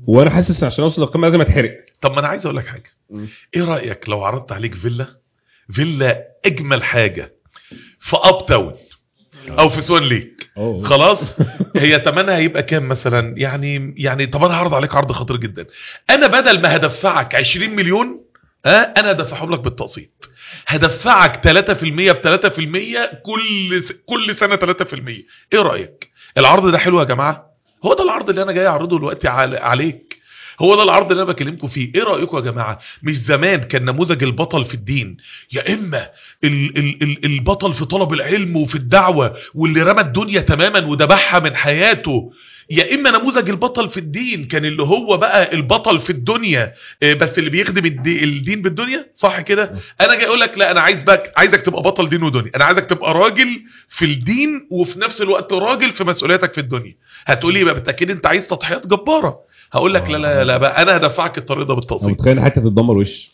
وانا حاسس عشان اوصل للقمه لازم اتحرق طب ما انا عايز اقول لك حاجه ايه رايك لو عرضت عليك فيلا فيلا اجمل حاجه في اب تاون او في سوان ليك أوه. خلاص هي تمنها هيبقى كام مثلا يعني يعني طب انا هعرض عليك عرض خطير جدا انا بدل ما هدفعك 20 مليون ها انا هدفعهم لك بالتقسيط هدفعك 3% ب 3% كل س... كل سنه 3% ايه رايك العرض ده حلو يا جماعه هو ده العرض اللي انا جاي اعرضه دلوقتي على... عليك هو ده العرض اللي انا بكلمكم فيه ايه رايكم يا جماعه مش زمان كان نموذج البطل في الدين يا اما ال ال ال البطل في طلب العلم وفي الدعوه واللي رمى الدنيا تماما وذبحها من حياته يا اما نموذج البطل في الدين كان اللي هو بقى البطل في الدنيا آه، بس اللي بيخدم الدي الدين بالدنيا صح كده انا جاي اقول لك لا انا عايز بقى عايزك تبقى بطل دين ودنيا انا عايزك تبقى راجل في الدين وفي نفس الوقت راجل في مسؤولياتك في الدنيا هتقولي يبقى بالتاكيد انت عايز تضحيات جباره هقول لك لا لا لا بقى انا هدفعك الطريق ده انا بالتقسيط متخيل حتى تتدمر وش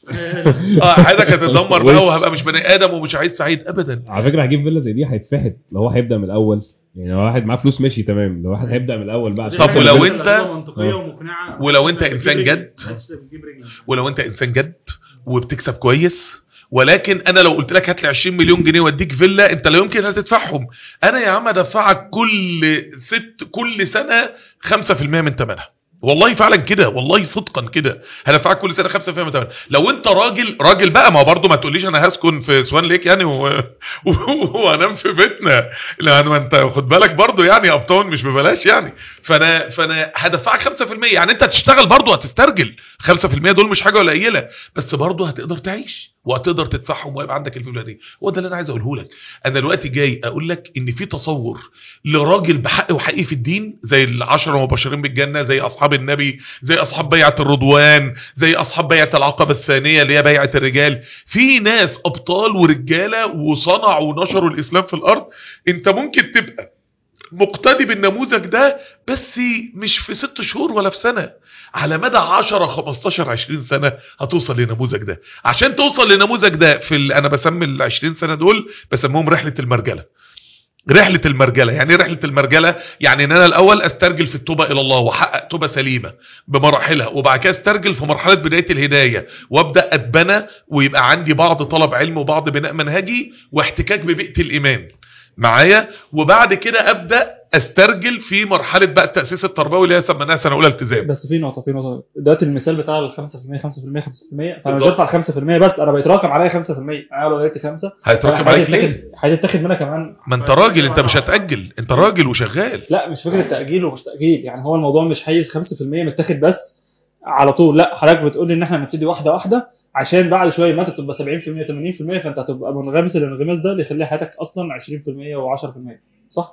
اه حياتك هتتدمر بقى وش. وهبقى مش بني ادم ومش عايز سعيد ابدا على فكره هجيب فيلا زي دي هيتفحت لو هو هيبدا من الاول يعني لو واحد معاه فلوس ماشي تمام لو واحد هيبدا من الاول بقى عشان طب يعمل ولو فيلا- انت- تجربة منطقيه ومقنعه ولو انت بتجيب انسان رجل. جد. بس بتجيب رجل ولو انت انسان جد وبتكسب كويس ولكن انا لو قلت لك هات لي 20 مليون جنيه واديك فيلا انت لا يمكن هتدفعهم انا يا عم ادفعك كل ست كل سنه 5% من ثمنها والله فعلا كده والله صدقا كده هدفعك كل سنه 5% من ثمنها لو انت راجل راجل بقى ما هو برضه ما تقوليش انا هسكن في سوان ليك يعني و- و- وانام في بيتنا لا ما انت خد بالك برضه يعني اب تاون مش ببلاش يعني فانا فانا هدفعك 5% يعني انت هتشتغل برضه هتسترجل 5% دول مش حاجه قليله بس برضه هتقدر تعيش وهتقدر تدفعهم ويبقى عندك الفلوس دي هو ده اللي انا عايز اقوله لك انا دلوقتي جاي اقول لك ان في تصور لراجل بحق وحقيقي في الدين زي العشره المبشرين بالجنه زي اصحاب النبي زي اصحاب بيعه الرضوان زي اصحاب بيعه العقبه الثانيه اللي هي بيعه الرجال في ناس ابطال ورجاله وصنعوا ونشروا الاسلام في الارض انت ممكن تبقى مقتدي بالنموذج ده بس مش في ست شهور ولا في سنة على مدى 10 15 20 سنة هتوصل للنموذج ده عشان توصل للنموذج ده في ال... انا بسمي ال 20 سنة دول بسميهم رحلة المرجلة رحلة المرجلة يعني ايه رحلة المرجلة يعني ان انا الاول استرجل في التوبة الى الله واحقق توبة سليمة بمراحلها وبعد كده استرجل في مرحلة بداية الهداية وابدأ اتبنى ويبقى عندي بعض طلب علم وبعض بناء منهجي واحتكاك ببيئة الايمان معايا وبعد كده ابدا استرجل في مرحله بقى التاسيس التربوي اللي هي سميناها سنه اولى التزام بس في نقطه في نقطه دلوقتي المثال بتاع ال 5% 5% 5% فانا مش بالظبط. بدفع 5% بس انا بيتراكم عليا 5% انا لو لقيت 5 هيتراكم عليك ليه هيتاخد هيتاخد منها كمان ما انت راجل انت مش هتاجل انت راجل وشغال لا مش فكره تاجيل ومش تاجيل يعني هو الموضوع مش حيز 5% متاخد بس على طول لا حضرتك بتقول لي ان احنا نبتدي واحده واحده عشان بعد شويه ما انت تبقى 70% 80% فانت هتبقى منغمس الانغماس ده اللي يخلي حياتك اصلا 20% و10% صح؟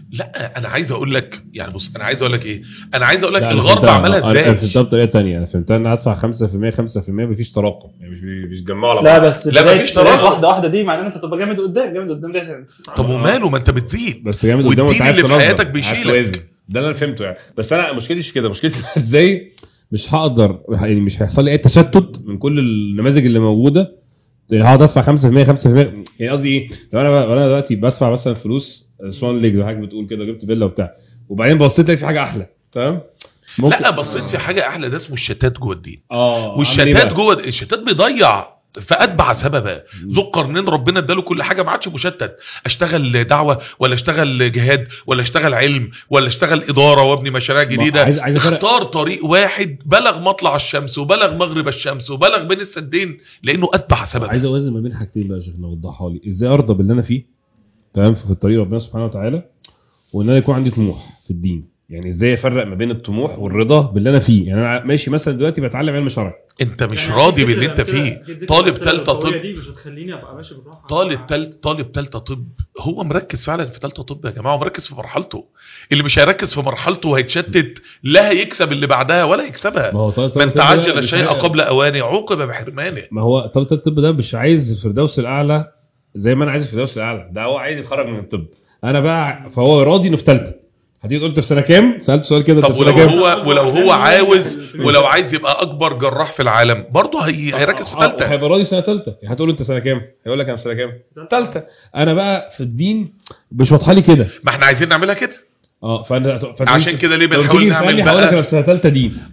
لا انا عايز اقول لك يعني بص انا عايز اقول لك ايه انا عايز اقول لك لا، أنا الغرب فهمتها. عملها انا أنا ازاي فهمتها بطريقه ثانيه انا فهمتها ان انا ادفع 5% 5% مفيش تراكم يعني مش بي- مش جمعوا على لا بعض بس لا، بداية- مفيش بداية تراجع. واحده واحده دي معناه ان انت تبقى جامد قدام جامد قدام ده طب وماله ما انت بتزيد بس جامد قدام والدين وانت عايز اللي في تنظم، حياتك عايز بيشيلك. توازن. ده اللي انا فهمته يعني بس انا مشكلتي مش كده مشكلتي ازاي مش هقدر يعني مش هيحصل لي اي تشتت من كل النماذج اللي موجوده يعني هقعد ادفع 5% 5% يعني قصدي ايه لو انا لو انا دلوقتي بدفع مثلا فلوس سوان ليج زي ما حضرتك بتقول كده جبت فيلا وبتاع وبعدين بصيت لقيت في حاجه احلى تمام لا بصيت في حاجه احلى ده اسمه الشتات جوه الدين اه أعمل إيه والشتات بقى؟ جوه الشتات بيضيع فاتبع سببا ذو القرنين ربنا اداله كل حاجه ما عادش مشتت اشتغل دعوه ولا اشتغل جهاد ولا اشتغل علم ولا اشتغل اداره وابني مشاريع جديده عايز- عايز أفرق. اختار طريق واحد بلغ مطلع الشمس وبلغ مغرب الشمس وبلغ بين السدين لانه اتبع سببا عايز اوازن ما بين حاجتين بقى يا شيخنا وضحها لي ازاي ارضى باللي انا فيه تمام في الطريق ربنا سبحانه وتعالى وان انا يكون عندي طموح في الدين يعني ازاي افرق ما بين الطموح والرضا باللي انا فيه يعني انا ماشي مثلا دلوقتي بتعلم علم شرعي انت مش راضي باللي انت فيه طالب تالتة طب دي مش هتخليني ابقى ماشي بالراحه طالب تالت طالب تالتة طب هو مركز فعلا في تالتة طب يا جماعه ومركز في مرحلته اللي مش هيركز في مرحلته وهيتشتت لا هيكسب اللي بعدها ولا يكسبها ما هو طالب من طالب الطب ده تعجل مش الشيء عايز- قبل اوانه عوقب بحرمانه ما هو طالب الطب ده مش عايز الفردوس الاعلى زي ما انا عايز الفردوس الاعلى ده هو عايز يتخرج من الطب انا بقى فهو راضي انه في ثالثه هتيجي قلت في سنه كام سالت سؤال كده انت طب في سنه ولو كام هو ولو هو عاوز ولو عايز يبقى اكبر جراح في العالم برضه هي هيركز في آه، ثالثه هيبقى راضي سنه ثالثه يعني هتقول له انت سنه كام هيقول لك انا في سنه كام ثالثه انا بقى في الدين مش واضحه لي كده ما احنا عايزين نعملها كده اه فانا فأنت- عشان كده ليه لو بنحاول تيجي نعمل تسألني هقول لك انا بقى في سنه ثالثه دين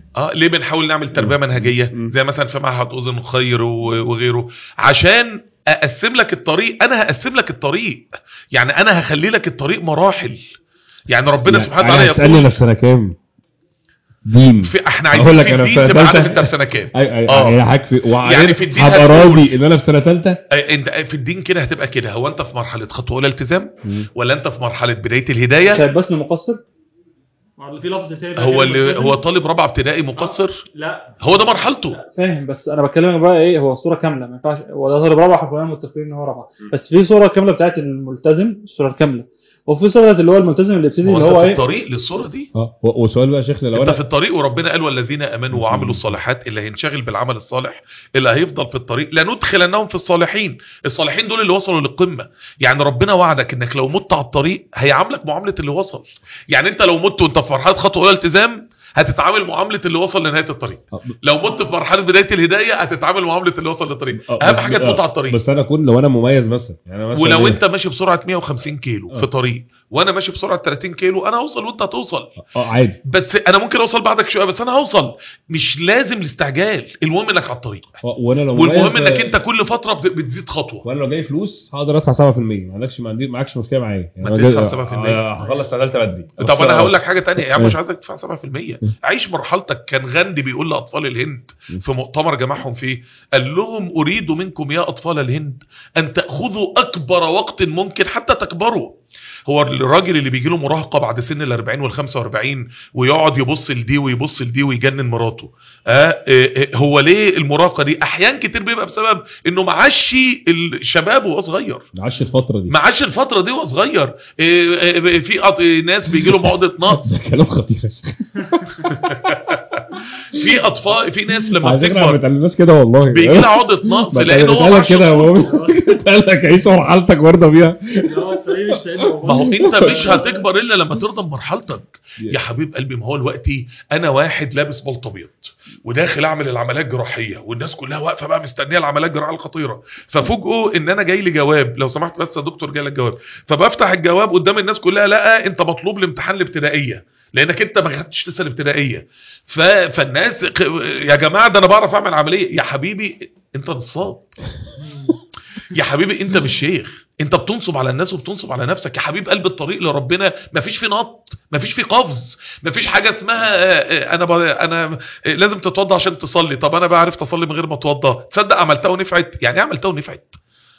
اه ليه بنحاول نعمل تربيه مم. منهجيه مم. زي مثلا في معهد اذن خير و- وغيره عشان اقسم لك الطريق انا هقسم لك الطريق يعني انا هخلي لك الطريق مراحل يعني ربنا سبحانه وتعالى تسالني يقول انا في سنه كام دين في احنا أقول عايزين لك في أنا في الدين سنة تبقى عارف تالتة. انت في سنه كام اي اي آه. يعني هكفي وعارف يعني في الدين هبقى هتقول- راضي ان انا في سنه ثالثه آه، انت في الدين كده هتبقى كده هو انت في مرحله خطوه اولى التزام ولا انت في مرحله بدايه الهدايه شايف بس مقصر ولا في لفظ تاني بقى هو كده اللي ملتزم؟ هو طالب رابعه ابتدائي مقصر لا هو ده مرحلته فاهم بس انا بكلمك بقى ايه هو الصوره كامله ما ينفعش هو ده طالب رابعه احنا كلنا متفقين ان هو رابعه بس في صوره كامله بتاعت الملتزم الصوره الكامله وفي صوره بتاعت اللي هو الملتزم اللي يبتدي هو اللي انت هو في ايه الطريق للصوره دي اه و- وسؤال بقى يا شيخنا لو انت انا في الطريق وربنا قال والذين امنوا وعملوا الصالحات اللي هينشغل بالعمل الصالح اللي هيفضل في الطريق لندخلنهم في الصالحين الصالحين دول اللي وصلوا للقمه يعني ربنا وعدك انك لو مت على الطريق هيعاملك معامله اللي وصل يعني انت لو مت وانت في مرحله خطوه اولى التزام هتتعامل معامله اللي وصل لنهايه الطريق آه، ب- لو مت في مرحله بدايه الهدايه هتتعامل معامله اللي وصل للطريق آه، اهم بس- حاجه آه، تموت على الطريق بس انا اكون لو انا مميز مثلا يعني أنا مثلا ولو إيه؟ انت ماشي بسرعه 150 كيلو آه. في طريق وانا ماشي بسرعه 30 كيلو انا هوصل وانت هتوصل اه عادي بس انا ممكن اوصل بعدك شويه بس انا هوصل مش لازم الاستعجال المهم انك على الطريق آه، وانا لو مميز والمهم انك آه، انت كل فتره بت- بتزيد خطوه وانا لو جاي فلوس هقدر ادفع 7% ما عندكش ما عندي معكش مشكله معايا ما أنا تدفع جاي- 7%. آه، هخلص ثالثه بدري طب بس انا آه، هقول لك حاجه تانية يا عم إيه؟ مش عايزك تدفع 7% عيش مرحلتك كان غاندي بيقول لاطفال الهند في مؤتمر جمعهم فيه قال لهم اريد منكم يا اطفال الهند ان تاخذوا اكبر وقت ممكن حتى تكبروا هو الراجل اللي بيجي له مراهقه بعد سن ال 40 وال 45 ويقعد يبص لدي ويبص لدي ويجنن مراته آه آه، آه، هو ليه المراهقه دي احيان كتير بيبقى بسبب انه معشي الشباب وهو صغير معاش الفتره دي معاش الفتره دي وهو صغير آه، آه، في قط- ناس بيجي لهم عقده نقص ده كلام خطير يا شيخ. في اطفال في ناس لما على فكره ما بتكبر بتعلمناش كده والله بيجي لها عقده نقص ما لان هو اتقال لك معاش كده يا طفولته. مؤمن اتقال لك عيش مرحلتك وارضى بيها اللي هو الطريق مش سايبه ما هو انت مش هتكبر الا لما ترضى بمرحلتك يا حبيب قلبي ما هو دلوقتي انا واحد لابس بلط ابيض وداخل اعمل العمليات الجراحيه والناس كلها واقفه بقى مستنيه العمليات الجراحيه الخطيره ففوجئوا ان انا جاي لي جواب لو سمحت بس يا دكتور جاي لك جواب فبفتح الجواب قدام الناس كلها لقى انت مطلوب لامتحان الابتدائيه لانك انت ما خدتش لسه الابتدائيه ف... فالناس ق- يا جماعه ده انا بعرف اعمل عمليه يا حبيبي انت نصاب يا حبيبي انت مش شيخ انت بتنصب على الناس وبتنصب على نفسك يا حبيب قلب الطريق لربنا مفيش فيه نط مفيش فيه قفز مفيش حاجه اسمها آه، آه، انا ب... انا آه، لازم تتوضى عشان تصلي طب انا بقى عرفت اصلي من غير ما اتوضى تصدق عملتها ونفعت يعني ايه عملتها ونفعت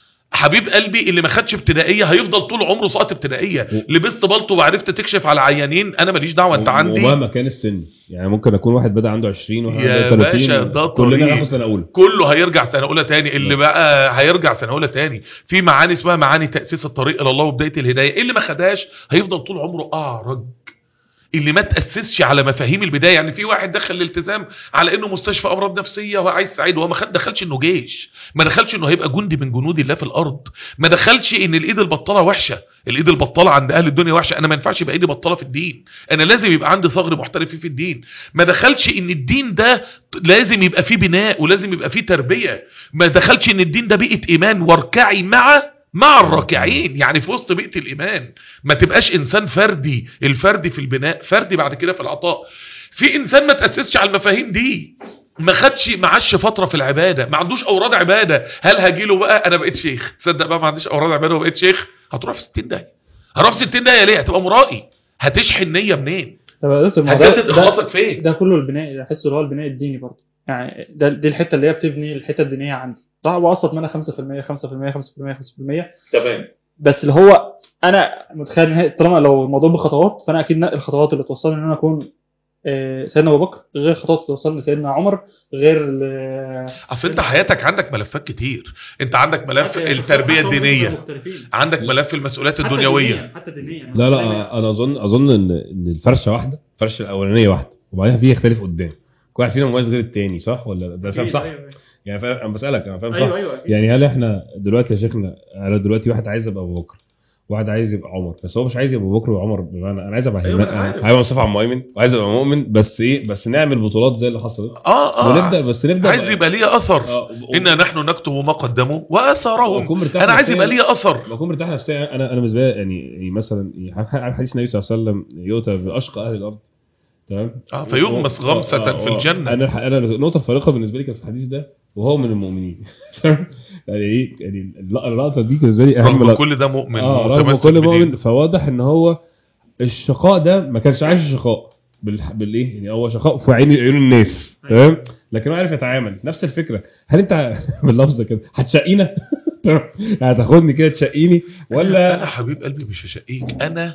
حبيب قلبي اللي ما خدش ابتدائيه هيفضل طول عمره ساقط ابتدائيه و- لبست بلطو وعرفت تكشف على عيانين انا ماليش دعوه انت عندي ومهما كان السن يعني ممكن اكون واحد بدا عنده 20 وواحد يا عنده 30 باشا ده كلنا طريق. ناخد سنه اولى كله هيرجع سنه اولى تاني اللي بقى هيرجع سنه اولى تاني في معاني اسمها معاني تاسيس الطريق الى الله وبدايه الهدايه اللي ما خدهاش هيفضل طول عمره اعرج اللي ما تاسسش على مفاهيم البدايه يعني في واحد دخل الالتزام على انه مستشفى امراض نفسيه وعايز سعيد وهو ما خد- دخلش انه جيش ما دخلش انه هيبقى جندي من جنود الله في الارض ما دخلش ان الايد البطاله وحشه الايد البطاله عند اهل الدنيا وحشه انا ما ينفعش يبقى ايدي بطاله في الدين انا لازم يبقى عندي ثغر محترف فيه في الدين ما دخلش ان الدين ده لازم يبقى فيه بناء ولازم يبقى فيه تربيه ما دخلش ان الدين ده بيئه ايمان واركعي مع مع الراكعين يعني في وسط بيئه الايمان ما تبقاش انسان فردي الفردي في البناء فردي بعد كده في العطاء في انسان ما تاسسش على المفاهيم دي ما خدش معاش فتره في العباده ما عندوش اوراد عباده هل هاجي له بقى انا بقيت شيخ تصدق بقى ما عنديش اوراد عباده وبقيت شيخ هتروح في 60 داهيه هروح في 60 داهيه ليه هتبقى مرائي هتشحن نيه منين طب يا دكتور ما ده- هتجدد ده- اخلاصك فين ده كله البناء احس اللي هو البناء الديني برضه يعني ده دي الحته اللي هي بتبني الحته الدينيه عندي صح وقصت منها 5% 5% 5% 5% تمام بس اللي هو انا متخيل ان هي طالما لو الموضوع بخطوات فانا اكيد نقي الخطوات اللي توصلني ان انا اكون آه، سيدنا ابو بكر غير الخطوات اللي توصلني لسيدنا عمر غير ل- اصل انت حياتك عندك ملفات كتير انت عندك ملف حتى التربيه شخصيات الدينيه مختلفين. عندك ملف المسؤوليات حتى الدنيويه دينياً، حتى دينيا لا لا انا اظن اظن ان ان الفرشه واحده الفرشه الاولانيه واحده وبعدين في يختلف قدام كل واحد فينا مميز غير التاني صح ولا ده فاهم صح يعني فاهم انا بسالك انا فاهم صح ايوه ايوه أكيد. يعني هل احنا دلوقتي يا شيخنا انا دلوقتي واحد عايز ابقى ابو بكر واحد عايز يبقى عمر بس هو مش عايز يبقى ابو بكر وعمر بمعنى انا عايز ابقى أيوة، هيما- أنا عارف. هيبقى مصطفى عبد المؤمن وعايز ابقى مؤمن بس ايه بس نعمل بطولات زي اللي حصلت اه اه ونبدا بس نبدا عايز يبقى ليه اثر اه انا نحن نكتب ما قدموا واثرهم واكون مرتاح انا عايز نفسياً. يبقى ليه اثر بكون مرتاح نفسيا انا انا بالنسبه لي يعني مثلا عارف حديث النبي صلى الله عليه وسلم يؤتى باشقى اهل الارض تمام اه فيغمس آه، غمسة آه، في آه. الجنة انا انا النقطه الفارقه بالنسبه لي كانت في الحديث ده وهو من المؤمنين تمام؟ يعني ايه يعني الل- اللقطه دي بالنسبه لي اهم رغم لقطه كل ده مؤمن اه رغم ومتمسك كل بدينه. مؤمن فواضح ان هو الشقاء ده ما كانش عايش الشقاء بال... بالايه يعني هو شقاء في عين عيون الناس تمام لكن هو عارف يتعامل نفس الفكره هل انت باللفظ كده هتشقينا تمام؟ يعني هتاخدني كده تشقيني انا ولا حبيب قلبي مش هشقيك انا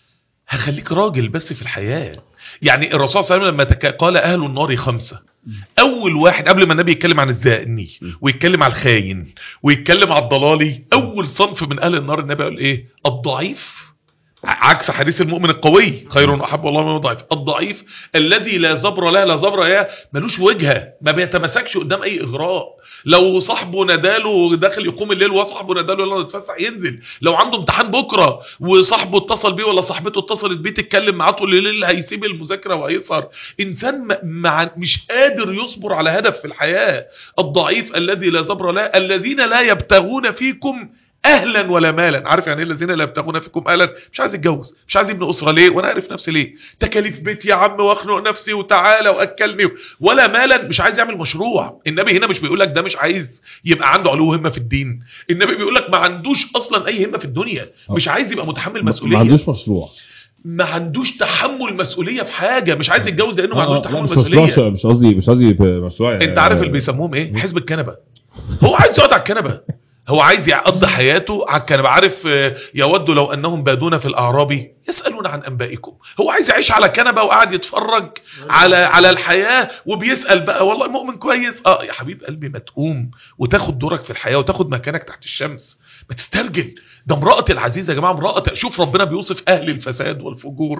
هخليك راجل بس في الحياة يعني الرسول صلى الله عليه وسلم لما تك... قال اهل النار خمسة اول واحد قبل ما النبي يتكلم عن الزاني ويتكلم على الخاين ويتكلم على الضلالي اول صنف من اهل النار النبي قال ايه الضعيف ع- عكس حديث المؤمن القوي خير احب الله من الضعيف الضعيف الذي لا زبر له لا زبر له ملوش وجهه ما بيتمسكش قدام اي اغراء لو صاحبه نداله داخل يقوم الليل وصاحبه نداله يلا نتفسح ينزل لو عنده امتحان بكره وصاحبه اتصل بيه ولا صاحبته اتصلت بيه تتكلم معاه طول الليل هيسيب المذاكره وهيسهر انسان م- مع مش قادر يصبر على هدف في الحياه الضعيف الذي لا زبر له الذين لا يبتغون فيكم اهلا ولا مالا عارف يعني ايه الذين لا يبتغون فيكم اهلا مش عايز يتجوز مش عايز يبني اسره ليه وانا عارف نفسي ليه تكاليف بيت يا عم واخنق نفسي وتعالى واكلني ولا مالا مش عايز يعمل مشروع النبي هنا مش بيقول لك ده مش عايز يبقى عنده علو همه في الدين النبي بيقول لك ما عندوش اصلا اي همه في الدنيا مش عايز يبقى متحمل ما مسؤوليه ما عندوش مشروع ما عندوش تحمل مسؤوليه في حاجه مش عايز يتجوز لانه ما آه، عندوش آه، لا، تحمل مش مسؤوليه مشروع مش قصدي مش قصدي مشروع يعني انت عارف اللي بيسموهم ايه حزب الكنبه هو عايز يقعد على الكنبه هو عايز يقضي حياته على الكنبه عارف آه، يود لو انهم بادون في الاعراب يسالون عن انبائكم هو عايز يعيش على كنبه وقاعد يتفرج على على الحياه وبيسال بقى والله مؤمن كويس اه يا حبيب قلبي ما تقوم وتاخد دورك في الحياه وتاخد مكانك تحت الشمس ما تسترجل ده امرأة العزيزة يا جماعة امرأة شوف ربنا بيوصف أهل الفساد والفجور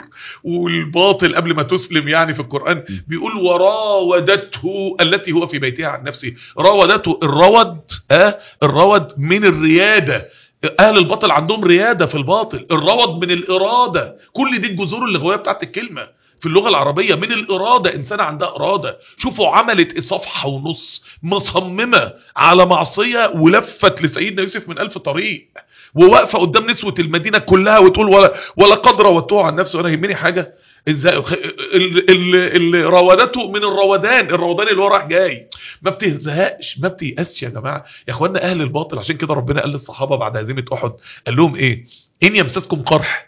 والباطل قبل ما تسلم يعني في القرآن بيقول وراودته التي هو في بيتها عن نفسه راودته الرود آه الرود من الريادة أهل الباطل عندهم ريادة في الباطل الرود من الإرادة كل دي الجذور اللغوية بتاعت الكلمة في اللغة العربية من الإرادة إنسانة عندها إرادة شوفوا عملت إيه صفحة ونص مصممة على معصية ولفت لسيدنا يوسف من ألف طريق وواقفة قدام نسوة المدينة كلها وتقول ولا ولا قد راودته عن نفسه أنا يهمني حاجة ازاي خ- ال- ال- اللي راودته من الروادان الروادان اللي هو راح جاي ما بتزهقش ما بتيأسش يا جماعة يا اخوانا اهل الباطل عشان كده ربنا قال للصحابة بعد هزيمة احد قال لهم ايه ان يمسسكم قرح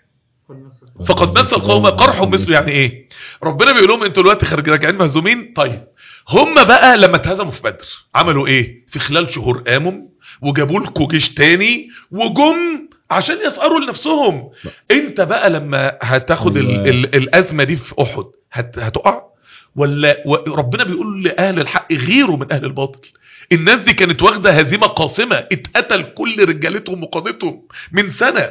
فقد مس القوم قرح مثله يعني ايه ربنا بيقول لهم انتوا دلوقتي خارج راجعين مهزومين طيب هم بقى لما اتهزموا في بدر عملوا ايه في خلال شهور قاموا وجابوا لكم جيش تاني وجم عشان يسأروا لنفسهم انت بقى لما هتاخد ال أيوة. ال الازمه دي في احد هت هتقع ولا و- ربنا بيقول لاهل الحق غيروا من اهل الباطل الناس دي كانت واخده هزيمه قاصمه اتقتل كل رجالتهم وقادتهم من سنه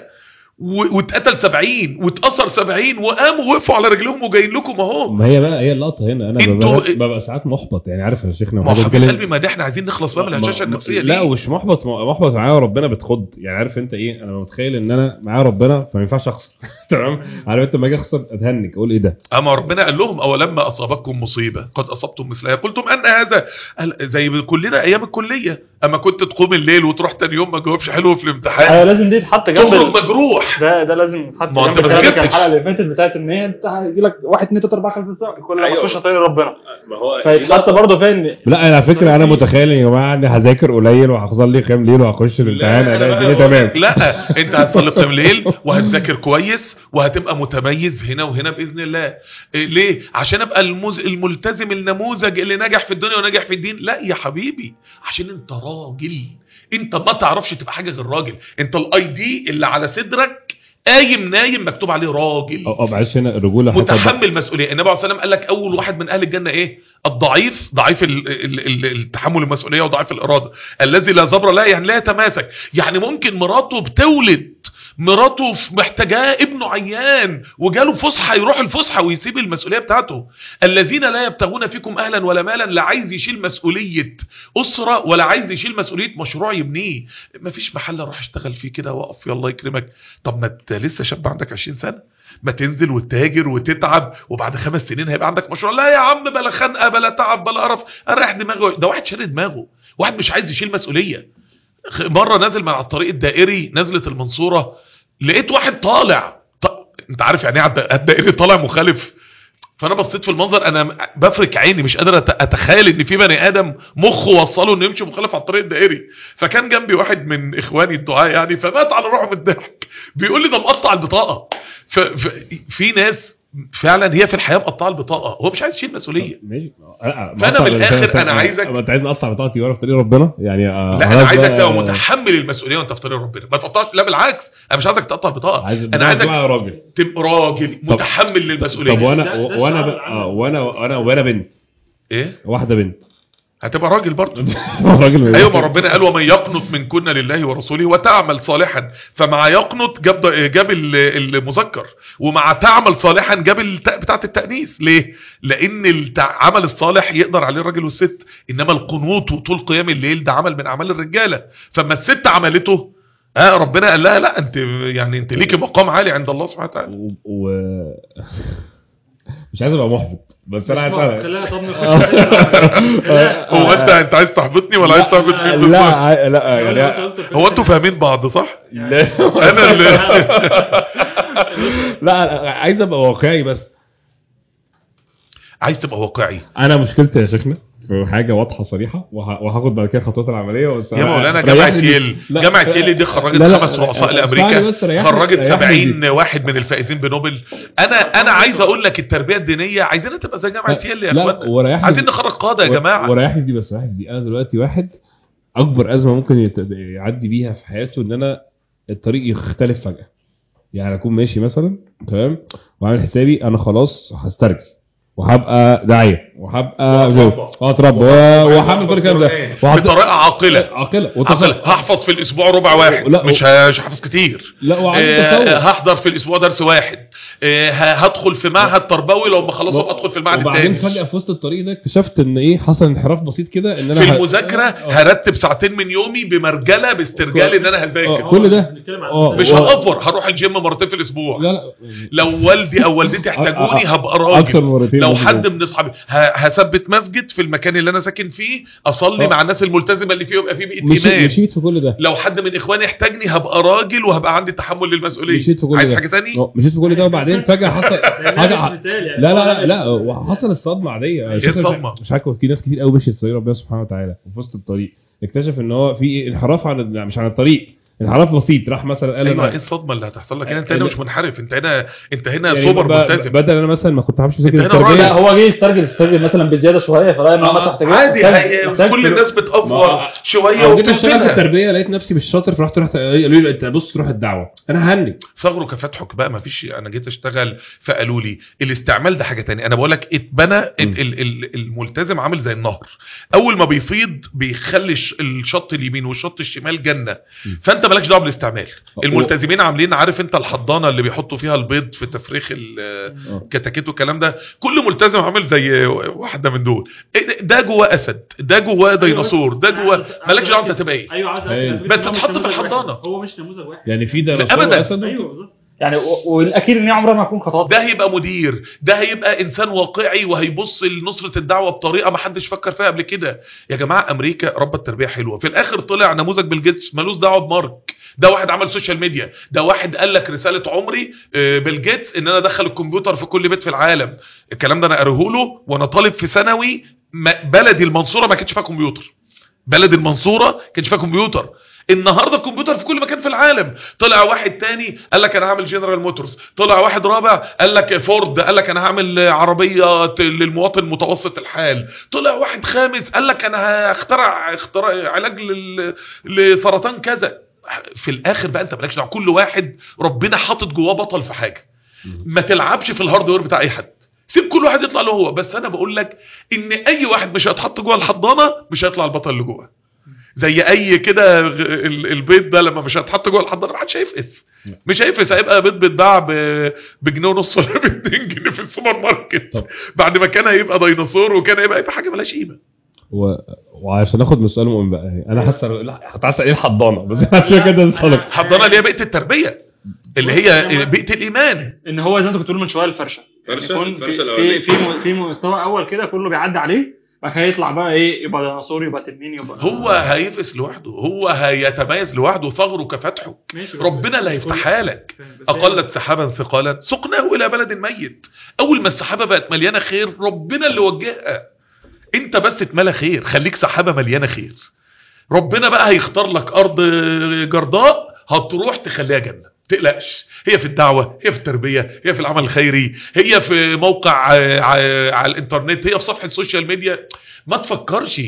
و- واتقتل 70 واتأثر 70 وقاموا وقفوا على رجلهم وجايين لكم اهو ما هي بقى هي اللقطه هنا انا انتوا- ببقى, ببقى ساعات محبط يعني عارف يا شيخنا ما هو وحاجة حبيب كده- قلبي ما ده احنا عايزين نخلص بقى من ما- الهشاشه ما- النفسيه دي لا ومش محبط محبط معايا وربنا بتخض يعني عارف انت ايه انا متخيل ان انا معايا ربنا فما ينفعش اخسر تمام عارف انت لما اجي اخسر اتهنج اقول ايه ده اما ربنا قال لهم اولما اصابتكم مصيبه قد اصبتم مثلها قلتم ان هذا قال زي كلنا ايام الكليه اما كنت تقوم الليل وتروح تاني يوم ما جاوبش حلو في الامتحان ايوه لازم دي تتحط جنب تخرج ال- مجروح ده ده لازم يتحط ما هو انت جنب ما كلامك ذاكرتش. الحلقه اللي فاتت بتاعت ان هي انت هيجي لك 1 2 3 4 5 6 كل ما أيوة. تخش تاني ربنا ما هو فيتحط برضه فين لا انا على فكره انا متخيل يا جماعه اني هذاكر قليل وهحصل لي كام ليل وهخش الامتحان لا، الاقي أنا الدنيا بقى تمام بقولك لا انت هتصلي قيام ليل وهتذاكر كويس وهتبقى متميز هنا وهنا باذن الله إيه ليه عشان ابقى المز... الملتزم النموذج اللي ناجح في الدنيا وناجح في الدين لا يا حبيبي عشان انت راجل انت ما تعرفش تبقى حاجه غير راجل انت الاي دي اللي على صدرك قايم نايم مكتوب عليه راجل اه اه معلش هنا الرجوله حتى متحمل مسؤوليه النبي عليه الصلاه والسلام قال لك اول واحد من اهل الجنه ايه الضعيف ضعيف ال- ال- ال- التحمل المسؤوليه وضعيف الاراده الذي لا زبر لا يعني لا يتماسك يعني ممكن مراته بتولد مراته في- محتاجاه ابنه عيان وجاله فسحه يروح الفسحه ويسيب المسؤوليه بتاعته الذين لا يبتغون فيكم اهلا ولا مالا لا عايز يشيل مسؤوليه اسره ولا عايز يشيل مسؤوليه مشروع يبنيه مفيش محل اروح اشتغل فيه كده واقف يلا يكرمك طب ما انت لسه شاب عندك 20 سنه ما تنزل وتتاجر وتتعب وبعد خمس سنين هيبقى عندك مشروع لا يا عم بلا خنقه بلا تعب بلا قرف اريح دماغه ده واحد شاري دماغه واحد مش عايز يشيل مسؤوليه خ- مره نازل من على الطريق الدائري نزله المنصوره لقيت واحد طالع ط... انت عارف يعني ايه على الد- الدائري طالع مخالف فانا بصيت في المنظر انا بفرك عيني مش قادر أت- اتخيل ان في بني ادم مخه وصله انه يمشي مخالف على الطريق الدائري فكان جنبي واحد من اخواني الدعاء يعني فمات على روحه من الضحك بيقول لي ده مقطع البطاقه ف- ف- في ناس فعلا هي في الحياه مقطعه البطاقه هو مش عايز يشيل مسؤوليه ماشي أه، فأنا مقطع- من الآخر أنا أه، عايزك- أه، انت عايز نقطع بطاقتي وانا في طريق ربنا يعني أه، لا انا خلاص عايزك بقى- تبقى متحمل المسؤوليه وانت في طريق ربنا ما تقطعش لا بالعكس انا مش عايزك تقطع البطاقه عايز انا عايزك بقى يا راجل تبقى راجل متحمل للمسؤوليه طب وانا ده- ده وانا الشعار بقى- العام. اه وانا وانا وانا بنت ايه واحده بنت هتبقى راجل برضه راجل ايوه ما ربنا قال ومن يقنط منكن لله ورسوله وتعمل صالحا فمع يقنط جاب جاب ال- المذكر ومع تعمل صالحا جاب التاء بتاعه التانيث ليه لان العمل الصالح يقدر عليه الراجل والست انما القنوط وطول قيام الليل ده عمل من اعمال الرجاله فما الست عملته اه ربنا قال لها لا انت يعني انت ليكي مقام عالي عند الله سبحانه وتعالى و... و... مش عايز ابقى محبط بس انا عايز أعرف. خليها طب نخش خليها- هو انت انت عايز تحبطني ولا عايز تحبط مين لا بالظبط ع- لا يعني هو انتوا فاهمين بعض صح لا انا اللي لا عايز ابقى واقعي بس عايز تبقى واقعي انا مشكلتي يا شيخنا في حاجه واضحه صريحه وه- وهاخد بعد كده خطوات العمليه بس يا مولانا ريحني جامعة دي. ييل لا، جامعة ييل دي خرجت لا، لا، خمس رؤساء اسمعني لأمريكا بس، ريحني- خرجت ريحني 70 دي. واحد من الفائزين بنوبل انا انا عايز اقول لك التربية الدينية عايزينها تبقى زي جامعة ييل يا لا اخوانا وريحني عايزين نخرج قادة يا و- جماعة وريحني دي بس ريحني دي انا دلوقتي واحد اكبر ازمه ممكن يت- يعدي بيها في حياته ان انا الطريق يختلف فجاه يعني اكون ماشي مثلا تمام وعامل حسابي انا خلاص هسترجل وهبقى داعيه وهبقى وهتربى. وهتربى و- وهعمل كل الكلام ده وهت- بطريقة عاقلة عاقله عاقلة وتصل هحفظ في الاسبوع ربع واحد لا، مش ه- مش هحفظ كتير لا وعندي آه، تصور هحضر في الاسبوع درس واحد آه، ه- هدخل في معهد تربوي لو ما خلص ابقى ادخل في المعهد وبعدين التاني فجاه في وسط الطريق ده اكتشفت ان ايه حصل انحراف بسيط كده ان انا في ه- المذاكرة آه. هرتب ساعتين من يومي بمرجلة باسترجال ان انا هذاكر آه. كل ده. بنتكلم عن آه. مش و- هأفور هروح الجيم مرتين في الاسبوع لا لا لو والدي او والدتي احتاجوني أ- أ- هبقى اكتر راجل مرتين لو لازم حد من اصحابي ه- هثبت مسجد في المكان اللي انا ساكن فيه اصلي آه. مع الناس الملتزمه اللي فيه يبقى فيه بقيه مشيت ايمان مشيت في كل ده لو حد من اخواني احتاجني هبقى راجل وهبقى عندي تحمل للمسؤوليه مشيت في كل عايز ده. حاجه تاني آه، مشيت في كل ده وبعدين فجاه حصل حاجه مش مثال يعني لا لا لا لا وحصل الصدمه عاديه ايه الصدمة؟ مش عارف في ناس كتير قوي مشيت في طريق ربنا سبحانه وتعالى وفي وسط الطريق اكتشف ان هو في انحراف عن مش عن الطريق انحراف بسيط راح مثلا قال ايوه انا ايه الصدمه اللي هتحصل لك هنا انت هنا لا. مش منحرف انت هنا انت هنا يعني سوبر ب- ملتزم بدل انا مثلا ما كنت همشي سكه أنت هنا التربيه راجل. لا هو جه يسترجل يسترجل مثلا بزياده شويه فلا ان هو مثلا محتاج عادي محتاج- هي- محتاج كل فلوس. الناس بتأفور ما- شويه او جيت اشتغل في وبتوزنها التربيه لقيت نفسي مش شاطر فرحت رحت قالوا لي انت بص روح الدعوه انا هنج ثغرك فتحك بقى ما فيش انا جيت اشتغل فقالوا لي الاستعمال ده حاجه تانية انا بقول لك اتبنى ال- ال- ال- الملتزم عامل زي النهر اول ما بيفيض بيخلي الش- الشط اليمين والشط الشمال جنه فانت مالكش دعوه بالاستعمال الملتزمين عاملين عارف انت الحضانه اللي بيحطوا فيها البيض في تفريخ الكتاكيت والكلام ده كل ملتزم عامل زي واحده من دول إيه ده جواه اسد ده جواه ديناصور ده جواه مالكش دعوه انت هتبقى ايه ايوه عايز أيوة. أقول لك بس هو مش اتحط في نموذج الحضانة. واحد. هو مش نموذج واحد يعني في ده أبداً. أسد ايوه بالظبط يعني و- والاكيد ان هي عمرها ما هتكون خطوات ده هيبقى مدير ده هيبقى انسان واقعي وهيبص لنصرة الدعوة بطريقة ما حدش فكر فيها قبل كده يا جماعة امريكا ربت تربية حلوة في الاخر طلع نموذج بيل جيتس ملوش دعوة بمارك ده واحد عمل سوشيال ميديا ده واحد قال لك رسالة عمري آه، بيل جيتس ان انا ادخل الكمبيوتر في كل بيت في العالم الكلام ده انا قريه له وانا طالب في ثانوي ما- بلدي المنصورة ما كانش فيها كمبيوتر بلد المنصورة كانش فيها كمبيوتر النهارده الكمبيوتر في كل مكان في العالم طلع واحد تاني قال لك انا هعمل جنرال موتورز طلع واحد رابع قال لك فورد قال لك انا هعمل عربيه ت- للمواطن متوسط الحال طلع واحد خامس قال لك انا هخترع اختراع علاج لل... لسرطان كذا في الاخر بقى انت مالكش دعوه كل واحد ربنا حاطط جواه بطل في حاجه ما تلعبش في الهاردوير بتاع اي حد سيب كل واحد يطلع له هو بس انا بقول لك ان اي واحد مش هيتحط جوه الحضانه مش هيطلع البطل اللي جوه زي اي كده غ- ال- البيض ده لما مش هيتحط جوه الحضانه محدش هيفقس مش هيفقس هيبقى بيض بيتباع ب- بجنيه ونص ولا ب 2 جنيه في السوبر ماركت طب. بعد ما كان هيبقى ديناصور وكان هيبقى هيبقى حاجه ملهاش قيمه و... وعشان اخد من سؤال مؤمن بقى يعني انا حاسس لا كنت عايز ايه الحضانه بس عشان كده انطلق حضانه اللي هي بيئه التربيه اللي هي بيئه الايمان ان هو زي ما انت كنت بتقول من شويه الفرشه فرشة- يكون الفرشة في الأولانية. في في, م- في مستوى اول كده كله بيعدي عليه بعد كده يطلع بقى ايه يبقى ديناصور يبقى تنين يبقى هو هيفقس لوحده هو هيتميز لوحده ثغره كفتحه ماشي، بس- ربنا اللي هيفتحها لك اقلت سحابا ثقالا سقناه الى بلد ميت اول ما السحابه بقت مليانه خير ربنا اللي وجهها انت بس اتملى خير خليك سحابه مليانه خير ربنا بقى هيختار لك ارض جرداء هتروح تخليها جنه تقلقش هي في الدعوه هي في التربيه هي في العمل الخيري هي في موقع آه، ع- على الانترنت هي في صفحه السوشيال ميديا ما تفكرش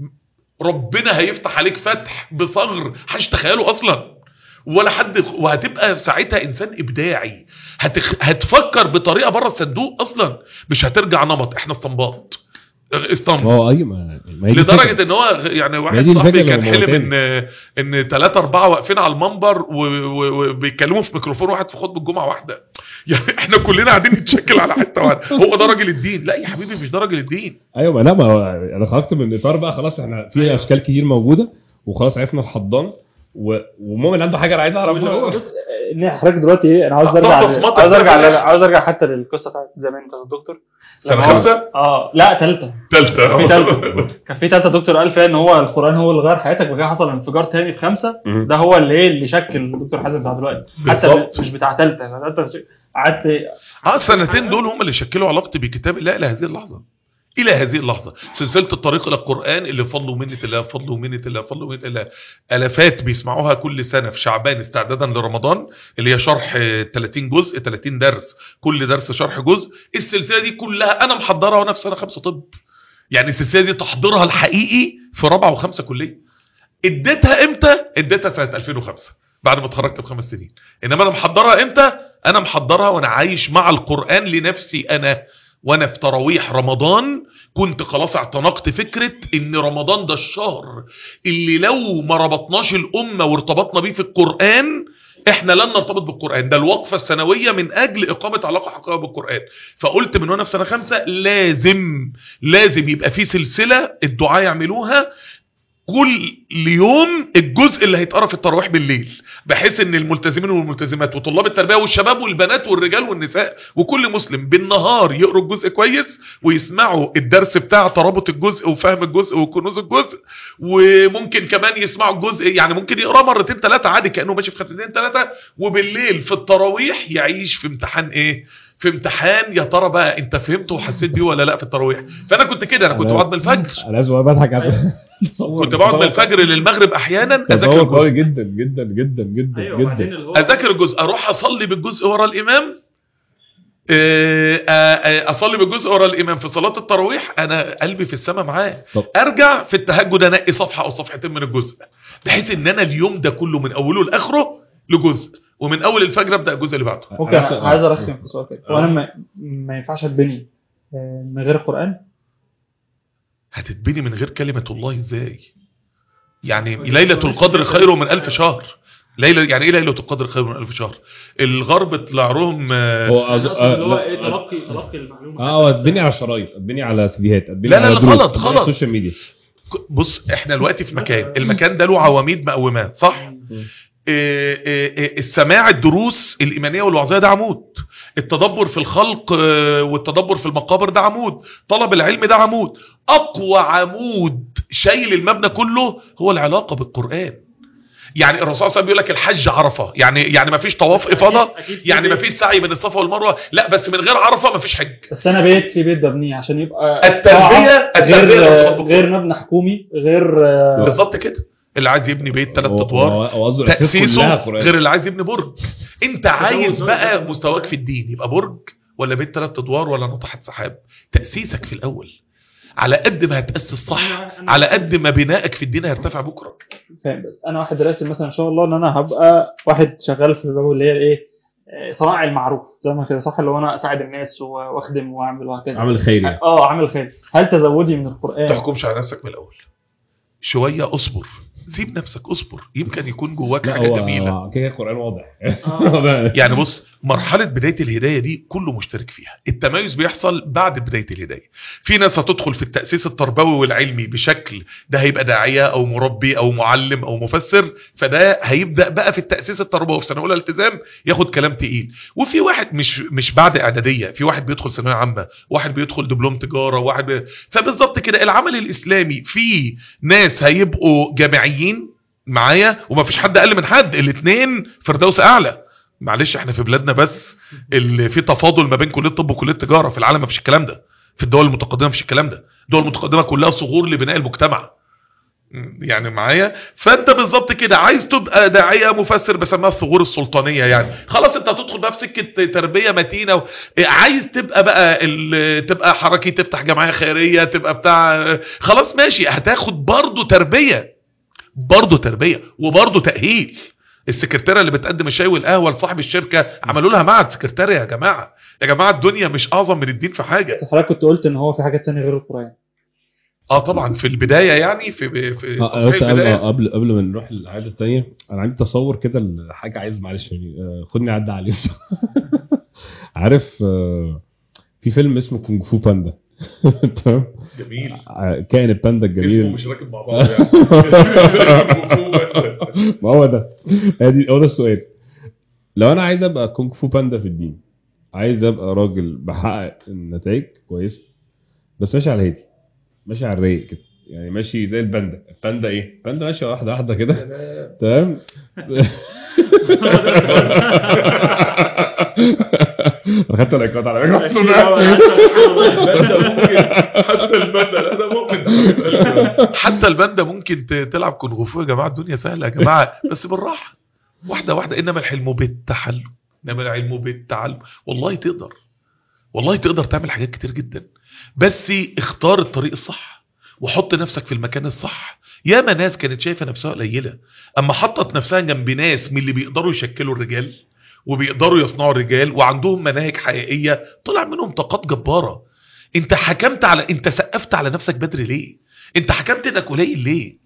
ربنا هيفتح عليك فتح بصغر محدش تخيله اصلا ولا حد وهتبقى ساعتها انسان ابداعي هتخ... هتفكر بطريقه بره الصندوق اصلا مش هترجع نمط احنا استنباط ما اسطنبول هو ايوه ما ما هي دي لدرجه الفكرة. ان هو غ- يعني ما واحد دي صاحبي الفكرة كان لو حلم موتاني. ان ان ثلاثة أربعة واقفين على المنبر و- و- وبيتكلموا في ميكروفون واحد في خطبة الجمعة واحدة يعني احنا كلنا قاعدين نتشكل على حتة واحدة هو ده راجل الدين لا يا حبيبي مش ده راجل الدين ايوه ما لا ما هو انا خرجت من الاطار بقى خلاص احنا في أيوة. اشكال كتير موجوده وخلاص عرفنا الحضان و- ومؤمن عنده حاجه انا عايز واللي هو اعرفها بص ان حضرتك دلوقتي ايه انا عاوز حطها ارجع بصمتك عاوز بقى ارجع في الآخر. عاوز ارجع حتى للقصه بتاعت زمان بتاعت الدكتور سنة لما هو- خمسة اه لا ثالثه ثالثة في ثالثه كان في ثالثه دكتور قال فيها ان هو القران هو اللي غير حياتك وكده حصل انفجار تاني في خمسه مم. ده هو اللي ايه اللي شكل الدكتور حازم بتاع دلوقتي حتى بالظبط. مش بتاع ثالثه ثالثه قعدت اه السنتين دول هم اللي شكلوا علاقتي بكتاب الله الى هذه اللحظه الى هذه اللحظه سلسله الطريق الى القران اللي بفضل ومنه الله بفضل ومنه الله بفضل ومنه الله الافات بيسمعوها كل سنه في شعبان استعدادا لرمضان اللي هي شرح آه، 30 جزء 30 درس كل درس شرح جزء السلسله دي كلها انا محضرها وانا في سنه خمسه طب يعني السلسله دي تحضيرها الحقيقي في رابعه وخمسه كليه اديتها امتى اديتها سنه 2005 بعد ما اتخرجت بخمس سنين انما انا محضرها امتى انا محضرها وانا عايش مع القران لنفسي انا وانا في تراويح رمضان كنت خلاص اعتنقت فكره ان رمضان ده الشهر اللي لو ما ربطناش الامه وارتبطنا بيه في القران احنا لن نرتبط بالقران ده الوقفه السنويه من اجل اقامه علاقه حقيقيه بالقران فقلت من وانا في سنه خمسة لازم لازم يبقى في سلسله الدعاء يعملوها كل يوم الجزء اللي هيتقرا في التراويح بالليل بحيث ان الملتزمين والملتزمات وطلاب التربيه والشباب والبنات والرجال والنساء وكل مسلم بالنهار يقروا الجزء كويس ويسمعوا الدرس بتاع ترابط الجزء وفهم الجزء وكنوز الجزء وممكن كمان يسمعوا الجزء يعني ممكن يقرا مرتين ثلاثه عادي كانه ماشي في ختمتين ثلاثه وبالليل في التراويح يعيش في امتحان ايه في امتحان يا ترى بقى انت فهمت وحسيت بيه ولا لا في التراويح فانا كنت كده انا كنت أنا- بقعد من الفجر انا لازم بضحك على كنت بقعد من الفجر للمغرب احيانا اذاكر تصور قوي الجزء جدا جدا جدا جدا ايوه وبعدين جدا اللي هو اذاكر الجزء اروح اصلي بالجزء ورا الامام آه، آه، آه، اصلي بالجزء ورا الامام في صلاه التراويح انا قلبي في السماء معاه طب. ارجع في التهجد انقي صفحه او صفحتين من الجزء بحيث ان انا اليوم ده كله من اوله لاخره لجزء ومن اول الفجر ابدا الجزء اللي بعده ممكن أنا- عايز ارخم في سؤال كده آه. وانا ما, ما ينفعش اتبني آه، من غير القران هتتبني من غير كلمه الله ازاي يعني ليله القدر خير من ألف شهر ليلة يعني ايه ليله القدر خير من ألف شهر الغرب طلع لهم آه، هو أنا أز... أقصد اللي هو آه ايه لا- تلقي تلقي المعلومه اه هو اتبني على شرايط اتبني على سيديهات اتبني لا، لا، على لا، دروس، غلط، اتبني على غلط. السوشيال ميديا بص احنا دلوقتي في مكان المكان ده له عواميد مقوماه صح إيه إيه إيه السماع الدروس الإيمانية والوعظية ده عمود التدبر في الخلق آه، والتدبر في المقابر ده عمود طلب العلم ده عمود أقوى عمود شايل المبنى كله هو العلاقة بالقرآن يعني الرسول صلى الله عليه وسلم بيقول لك الحج عرفة يعني يعني ما فيش طواف إفاضة يعني ما فيش سعي بين الصفا والمروة لا بس من غير عرفة ما فيش حج بس انا بيت في بيت ببنيه عشان يبقى التربية طاعة التربية غير لازم غير مبنى حكومي غير آه، بالظبط كده اللي عايز يبني بيت ثلاث هو- ادوار هو- هو قصده الأساس كلها تأسيسه قرآن. غير اللي عايز يبني برج انت عايز زود- بقى زود- مستواك في الدين يبقى برج ولا بيت ثلاث ادوار ولا ناطحة سحاب تأسيسك في الاول على قد ما هتأسس صح على قد ما بنائك في الدين هيرتفع بكرة فاهم بس انا واحد راسم مثلا ان شاء الله ان انا هبقى واحد شغال في الباب اللي هي ايه آه، صناع المعروف زي ما كده صح اللي هو انا اساعد الناس و- واخدم واعمل وهكذا عمل خير يعني اه عامل خير هل تزودي من ما القران تحكمش على نفسك من الاول شوية اصبر سيب نفسك اصبر يمكن يكون جواك لا حاجه هو جميله هو كده كده القران واضح آه. يعني بص مرحلة بداية الهداية دي كله مشترك فيها التميز بيحصل بعد بداية الهداية في ناس هتدخل في التأسيس التربوي والعلمي بشكل ده هيبقى داعية أو مربي أو معلم أو مفسر فده هيبدأ بقى في التأسيس التربوي في سنة أولى التزام ياخد كلام تقيل وفي واحد مش مش بعد إعدادية في واحد بيدخل ثانوية عامة واحد بيدخل دبلوم تجارة واحد بي... فبالظبط كده العمل الإسلامي في ناس هيبقوا جامعيين معايا وما فيش حد اقل من حد الاثنين فردوس اعلى معلش احنا في بلادنا بس اللي في تفاضل ما بين كليه الطب وكليه التجاره في العالم ما فيش الكلام ده في الدول المتقدمه مفيش الكلام ده الدول المتقدمه كلها صغور لبناء المجتمع م، يعني معايا فانت بالظبط كده عايز تبقى داعيه مفسر بسميها الثغور السلطانيه يعني خلاص انت هتدخل بقى في سكه تربيه متينه و... عايز تبقى بقى ال... تبقى حركي تفتح جمعيه خيريه تبقى بتاع خلاص ماشي هتاخد برضه تربيه برضه تربيه وبرضه تاهيل السكرتيره اللي بتقدم الشاي والقهوه لصاحب الشركه عملوا لها معهد سكرتاريه يا جماعه يا جماعه الدنيا مش اعظم من الدين في حاجه حضرتك كنت قلت ان هو في حاجات تانية غير القران اه طبعا في البدايه يعني في في آه، تصحيح بس قبل البدايه آه، قبل قبل ما نروح للعاده الثانيه انا عندي تصور كده لحاجه عايز معلش يعني آه، خدني عدى عليه عارف آه، في فيلم اسمه كونج فو باندا تمام جميل آه، كائن الباندا اسمه الجميل مش راكب مع بعض يعني ما هو ده ادي هو ده السؤال لو انا عايز ابقى كونج فو باندا في الدين عايز ابقى راجل بحقق النتائج كويسه بس ماشي على الهادي ماشي على الرايق كده يعني ماشي زي الباندا الباندا ايه الباندا ماشيه واحده واحده كده تمام انا خدت الايقاظ على فكره أكيد طبعاً. الباندا ممكن حتى الباندا لا ده مؤمن ده حبيب قلبي. حتى الباندا ممكن ت- تلعب كونغ فو يا جماعه الدنيا سهله يا جماعه بس بالراحه واحده واحده انما الحلم بالتحلم انما العلم بالتعلم والله تقدر والله تقدر تعمل حاجات كتير جدا بس اختار الطريق الصح وحط نفسك في المكان الصح ياما ناس كانت شايفه نفسها قليله اما حطت نفسها جنب ناس من اللي بيقدروا يشكلوا الرجال وبيقدروا يصنعوا الرجال وعندهم مناهج حقيقيه طلع منهم طاقات جباره انت حكمت على انت سقفت على نفسك بدري ليه انت حكمت انك قليل ليه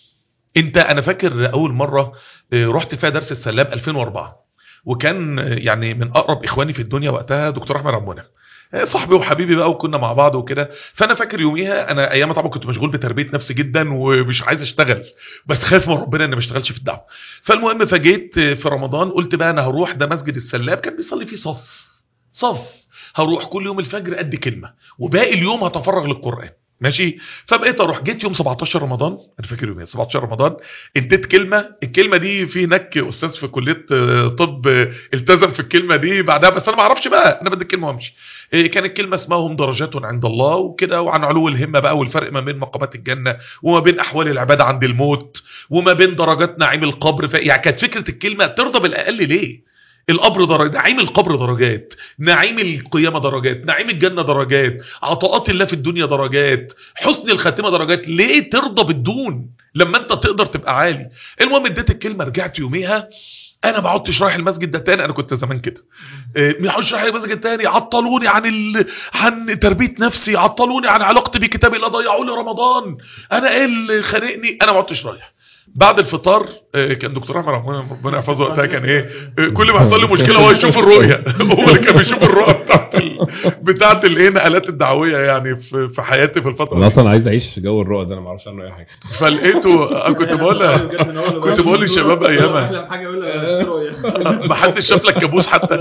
انت انا فاكر اول مره اه، رحت فيها درس السلاب 2004 وكان اه، يعني من اقرب اخواني في الدنيا وقتها دكتور احمد عبد المنعم اه، صاحبي وحبيبي بقى وكنا مع بعض وكده فانا فاكر يوميها انا ايام طبعا كنت مشغول بتربيه نفسي جدا ومش عايز اشتغل بس خايف من ربنا اني ما اشتغلش في الدعوه فالمهم فجيت اه، في رمضان قلت بقى انا هروح ده مسجد السلاب كان بيصلي فيه صف صف هروح كل يوم الفجر قد كلمه وباقي اليوم هتفرغ للقران ماشي فبقيت اروح جيت يوم 17 رمضان انا فاكر يوم إيه، 17 رمضان اديت كلمه الكلمه دي في هناك استاذ في كليه آه، طب آه، التزم في الكلمه دي بعدها بس انا ما اعرفش بقى انا بدي الكلمه وامشي إيه، كانت كلمه اسمها هم درجات عند الله وكده وعن علو الهمه بقى والفرق ما بين مقامات الجنه وما بين احوال العباده عند الموت وما بين درجات نعيم القبر ف... يعني كانت فكره الكلمه ترضى بالاقل ليه القبر درجات نعيم القبر درجات نعيم القيامة درجات نعيم الجنة درجات عطاءات الله في الدنيا درجات حسن الخاتمة درجات ليه ترضى بالدون لما انت تقدر تبقى عالي المهم اديت الكلمة رجعت يوميها انا ما عدتش رايح المسجد ده تاني انا كنت زمان كده إيه، ما عدتش رايح المسجد تاني عطلوني عن ال... عن تربيه نفسي عطلوني عن علاقتي بكتاب الله ضيعوا لي رمضان انا ايه اللي خانقني انا ما عدتش رايح بعد الفطار آه، كان دكتور احمد ربنا ربنا يحفظه وقتها كان ايه آه، كل ما يحصل لي مشكله هو يشوف الرؤيه هو اللي كان بيشوف الرؤيه بتاعت ال... بتاعت الايه نقلات الدعويه يعني في في حياتي في الفتره انا دي اصلا عايز اعيش جو الرؤى ده انا ما اعرفش عنه اي حاجه فلقيته آه، كنت بقول لها كنت بقول للشباب ايامها احلى حاجه يقول لك ما حدش شاف لك كابوس حتى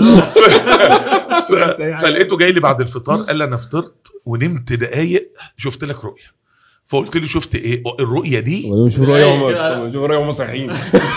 فلقيته جاي لي بعد الفطار قال لي انا فطرت ونمت دقايق شفت لك رؤيه فقلت له شفت ايه الرؤيه دي نشوف رؤيا إيه هم كده؟ نشوف رؤيا هم صحيين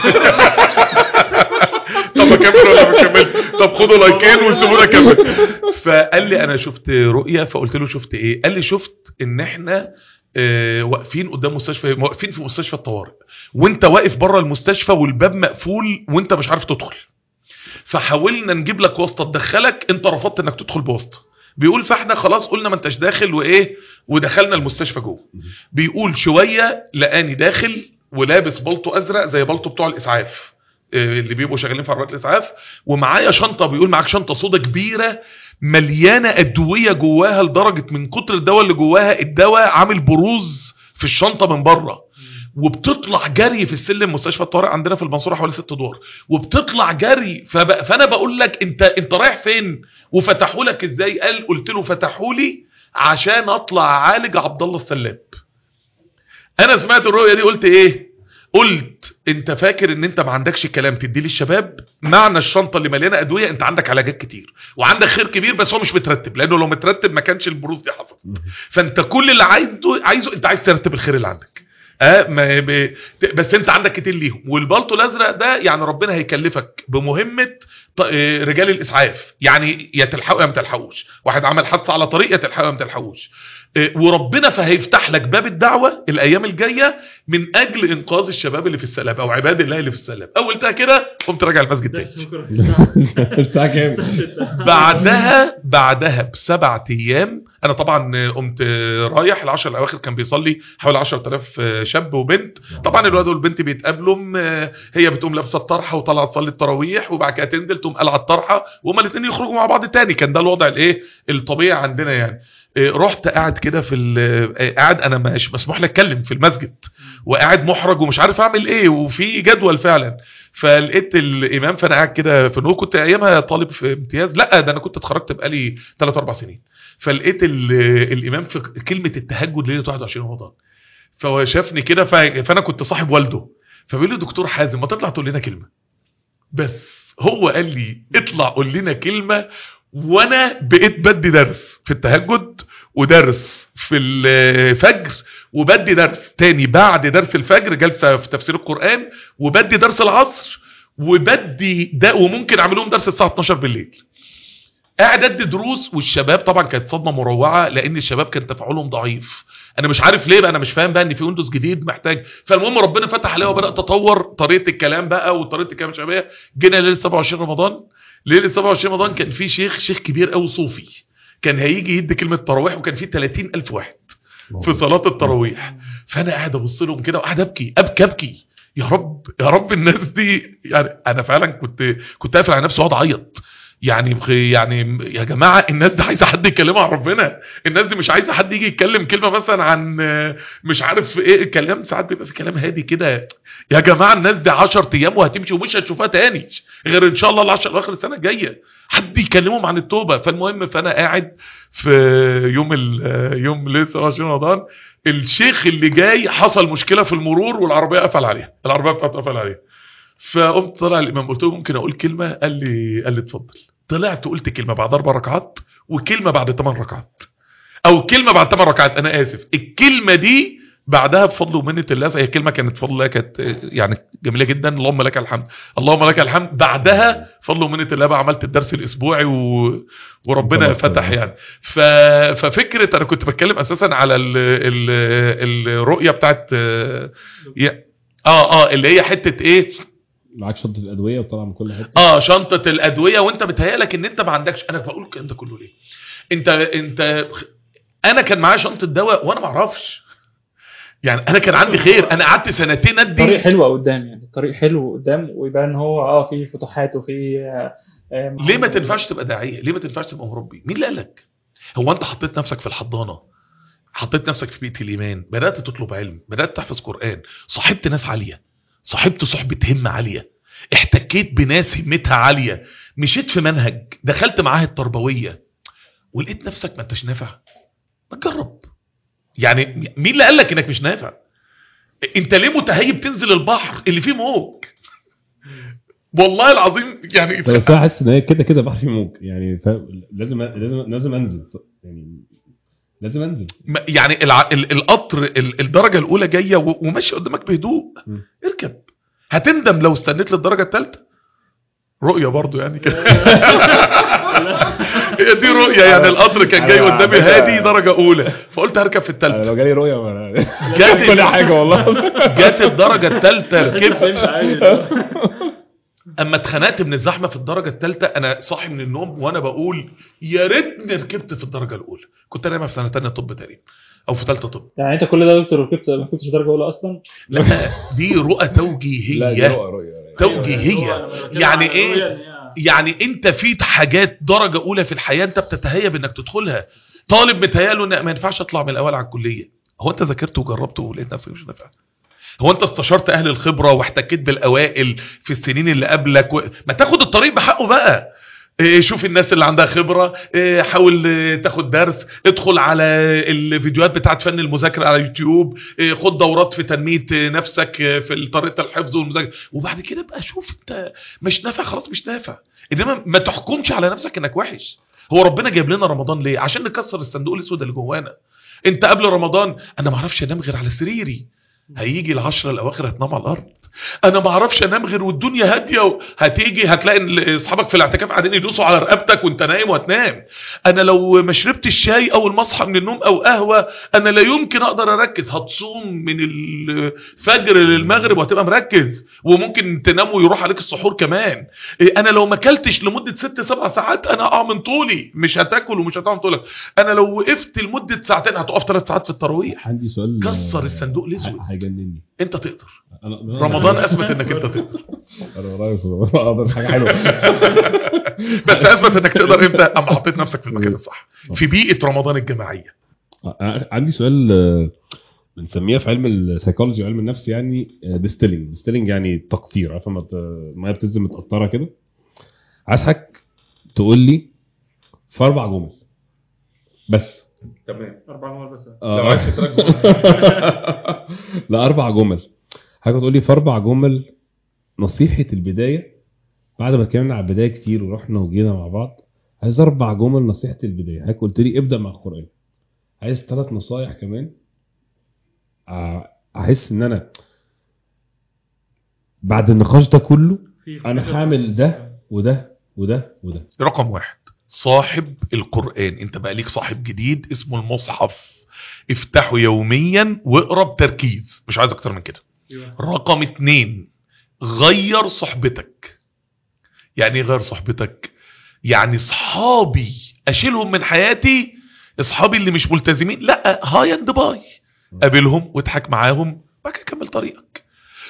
طب اكمل ولا ما اكملش طب خدوا لايكين وسيبونا اكمل فقال لي انا شفت رؤيه فقلت له شفت ايه قال لي شفت ان احنا آه، واقفين قدام مستشفى واقفين في مستشفى الطوارئ وانت واقف بره المستشفى والباب مقفول وانت مش عارف تدخل فحاولنا نجيب لك واسطه تدخلك انت رفضت انك تدخل بواسطه بيقول فاحنا خلاص قلنا ما انتش داخل وايه ودخلنا المستشفى جوه بيقول شويه لقاني داخل ولابس بلطو ازرق زي بلطو بتوع الاسعاف آه، اللي بيبقوا شغالين في عربيات الاسعاف ومعايا شنطه بيقول معاك شنطه سودا كبيره مليانه ادويه جواها لدرجه من كتر الدواء اللي جواها الدواء عامل بروز في الشنطه من بره وبتطلع جري في السلم مستشفى الطوارئ عندنا في المنصوره حوالي ست ادوار وبتطلع جري فب... فانا بقول لك انت انت رايح فين وفتحوا لك ازاي قال قلت له فتحوا لي عشان اطلع اعالج عبد الله السلاب انا سمعت الرؤيه دي قلت ايه قلت انت فاكر ان انت ما عندكش كلام تدي للشباب معنى الشنطه اللي مليانه ادويه انت عندك علاجات كتير وعندك خير كبير بس هو مش مترتب لانه لو مترتب ما كانش البروز دي حصلت فانت كل اللي عايزه عايزه انت عايز ترتب الخير اللي عندك اه ما ب... بس انت عندك كتير ليهم والبلطو الازرق ده يعني ربنا هيكلفك بمهمه ط... اه رجال الاسعاف يعني يا تلحقوا يا ما تلحقوش واحد عمل حادثه على طريق يا تلحقوا يا ما تلحقوش اه وربنا فهيفتح لك باب الدعوه الايام الجايه من اجل انقاذ الشباب اللي في السلاب او عباد الله اللي في السلاب اولتها كده قمت راجع المسجد تاني بس شكرا الساعه كام بعدها بعدها بسبعة ايام انا طبعا قمت رايح العشر الاواخر كان بيصلي حوالي 10000 شاب وبنت طبعا الواد والبنت بيتقابلوا هي بتقوم لابسه الطرحه وطالعه تصلي التراويح وبعد كده تنزل تقوم قلعه الطرحه وهما الاثنين يخرجوا مع بعض تاني كان ده الوضع الايه الطبيعي عندنا يعني رحت قاعد كده في ال- قاعد انا مش مسموح لي اتكلم في المسجد وقاعد محرج ومش عارف اعمل ايه وفي جدول فعلا فلقيت الامام فانا قاعد كده في النور كنت ايامها طالب في امتياز لا ده انا كنت اتخرجت بقالي 3 4 سنين فلقيت ال- الامام في كلمه التهجد ليله 21 رمضان فهو شافني كده ف- فانا كنت صاحب والده فبيقول لي دكتور حازم ما تطلع تقول لنا كلمه بس هو قال لي اطلع قول لنا كلمه وانا بقيت بدي درس في التهجد ودرس في الفجر وبدي درس تاني بعد درس الفجر جلسه في تفسير القران وبدي درس العصر وبدي ده وممكن اعمل لهم درس الساعه 12 بالليل قاعد ادي دروس والشباب طبعا كانت صدمه مروعه لان الشباب كان تفاعلهم ضعيف انا مش عارف ليه بقى انا مش فاهم بقى ان في ويندوز جديد محتاج فالمهم ربنا فتح عليا وبدات اطور طريقه الكلام بقى وطريقه الكلام الشبابيه جينا ليله 27 رمضان ليله 27 رمضان كان في شيخ شيخ كبير قوي صوفي كان هيجي يدي كلمه تراويح وكان في 30000 واحد في صلاه التراويح فانا قاعد ابص لهم كده وقاعد ابكي ابكي ابكي يا رب يا رب الناس دي يعني انا فعلا كنت كنت قافل على نفسي واقعد اعيط يعني بخ- يعني يا جماعه الناس دي عايزه حد يكلمها عن ربنا الناس دي مش عايزه حد يجي يتكلم كلمه مثلا عن آه، مش عارف ايه الكلام ساعات بيبقى في كلام هادي كده يا جماعه الناس دي 10 ايام وهتمشي ومش هتشوفها تاني غير ان شاء الله ال 10 اواخر السنه الجايه حد يكلمهم عن التوبه فالمهم فانا قاعد في يوم ال- آه، يوم ليله 27 رمضان الشيخ اللي جاي حصل مشكله في المرور والعربيه قفل عليها العربيه بتاعته قفل عليها فقمت طلع الامام قلت له ممكن اقول كلمه قال لي قال لي اتفضل طلعت قلت كلمه بعد اربع ركعات وكلمه بعد ثمان ركعات او كلمه بعد ثمان ركعات انا اسف الكلمه دي بعدها بفضل ومنه الله هي كلمه كانت بفضل الله كانت آه، يعني جميله جدا اللهم لك الحمد اللهم لك الحمد بعدها فضل ومنه الله بقى عملت الدرس الاسبوعي و... وربنا طبعا. فتح يعني ف... ففكره انا كنت بتكلم اساسا على ال... ال... الرؤيه بتاعت اه يا- اه اه اللي هي حته ايه معاك شنطه الادويه وطالع من كل حته اه شنطه الادويه وانت بتهيالك ان انت ما عندكش انا بقول الكلام ده كله ليه انت انت انا كان معايا شنطه دواء وانا ما اعرفش يعني انا كان عندي خير انا قعدت سنتين طريق ادي حلو قدام يعني طريق حلو قدام ويبان ان هو اه في فتوحات وفي آه، آه، ليه ما تنفعش تبقى داعيه ليه ما تنفعش تبقى مربي مين اللي قال لك هو انت حطيت نفسك في الحضانه حطيت نفسك في بيئه الايمان بدات تطلب علم بدات تحفظ قران صاحبت ناس عاليه صاحبت صحبه همه عاليه احتكيت بناس همتها عاليه مشيت في منهج دخلت معاهد تربويه ولقيت نفسك ما انتش نافع ما تجرب يعني مين اللي قال لك انك مش نافع انت ليه متهيب تنزل البحر اللي فيه موج والله العظيم يعني طب بس انا حاسس ان هي كده كده بحر فيه موج يعني ف... لازم لازم لازم انزل يعني لازم انزل ما- يعني الع... ال- القطر ال- الدرجه الاولى جايه و- وماشي قدامك بهدوء م. اركب هتندم لو استنيت للدرجه الثالثه رؤيه برضو يعني كده هي دي رؤيه يعني القطر كان جاي أنا قدامي على فكرة- هادي درجه اولى فقلت هركب في انا الثالثه لو جالي رؤيه ما- جات كل حاجه والله جات الدرجه الثالثه ركبت فهمت عادي. اما اتخنقت من الزحمه في الدرجه الثالثه انا صاحي من النوم وانا بقول يا ريتني ركبت في الدرجه الاولى كنت انا في سنه ثانيه طب تقريبا او في ثالثه طب يعني انت كل ده يا دكتور ركبت ما كنتش درجه اولى اصلا لا دي رؤى لا دي توجيهيه رؤيه رؤيه توجيهيه يعني ايه يعني انت في حاجات درجه اولى في الحياه انت بتتهيب انك تدخلها طالب متهيأله ان ما ينفعش اطلع من الاول على الكليه هو انت ذاكرت وجربت ولقيت نفسك مش نافع هو انت استشرت اهل الخبره واحتكيت بالاوائل في السنين اللي قبلك و... ما تاخد الطريق بحقه بقى إيه، شوف الناس اللي عندها خبرة إيه، حاول إيه، تاخد درس ادخل على الفيديوهات بتاعت فن المذاكرة على يوتيوب إيه، خد دورات في تنمية إيه، نفسك إيه، في طريقة الحفظ والمذاكرة وبعد كده بقى شوف انت مش نافع خلاص مش نافع انما ما تحكمش على نفسك انك وحش هو ربنا جايب لنا رمضان ليه عشان نكسر الصندوق الاسود اللي جوانا انت قبل رمضان انا ما اعرفش انام غير على سريري هيجي العشرة الاواخر هتنام على الارض انا ما اعرفش انام غير والدنيا هاديه و- هتيجي هتلاقي ال- اصحابك في الاعتكاف قاعدين يدوسوا على رقبتك وانت نايم وهتنام انا لو ما شربتش شاي اول ما اصحى من النوم او قهوه انا لا يمكن اقدر اركز هتصوم من الفجر للمغرب وهتبقى مركز وممكن تنام ويروح عليك السحور كمان إيه، انا لو ما اكلتش لمده ست سبع ساعات انا اقع من طولي مش هتاكل ومش هتقع من طولك انا لو وقفت لمده ساعتين هتقف ثلاث ساعات في التراويح عندي سؤال كسر آه، الصندوق الأسود. ه- هيجنني انت تقدر أنا- رمضان اثبت انك انت تقدر انا رايح اقدر حاجه حلوه بس اثبت انك تقدر امتى اما حطيت نفسك في المكان الصح في بيئه رمضان الجماعيه أنا عندي سؤال آه، بنسميه في علم السيكولوجي وعلم النفس يعني ديستيلنج ديستيلنج يعني تقطير عارف لما ت- الميه بتنزل متقطره كده عايزك تقول لي في اربع جمل بس تمام اربع جمل بس آه. لو عايز تترجم لا اربع جمل حاجه تقول لي في اربع جمل نصيحه البدايه بعد ما اتكلمنا على البدايه كتير ورحنا وجينا مع بعض عايز اربع جمل نصيحه البدايه حضرتك قلت لي ابدا مع القران عايز ثلاث نصايح كمان ع- احس ان انا بعد النقاش ده كله انا هعمل ده وده وده وده رقم واحد صاحب القرآن انت بقى ليك صاحب جديد اسمه المصحف افتحه يوميا واقرا بتركيز مش عايز اكتر من كده رقم اتنين غير صحبتك يعني ايه غير صحبتك يعني صحابي اشيلهم من حياتي اصحابي اللي مش ملتزمين لا هاي اند باي قابلهم واضحك معاهم بعد كده كمل طريقك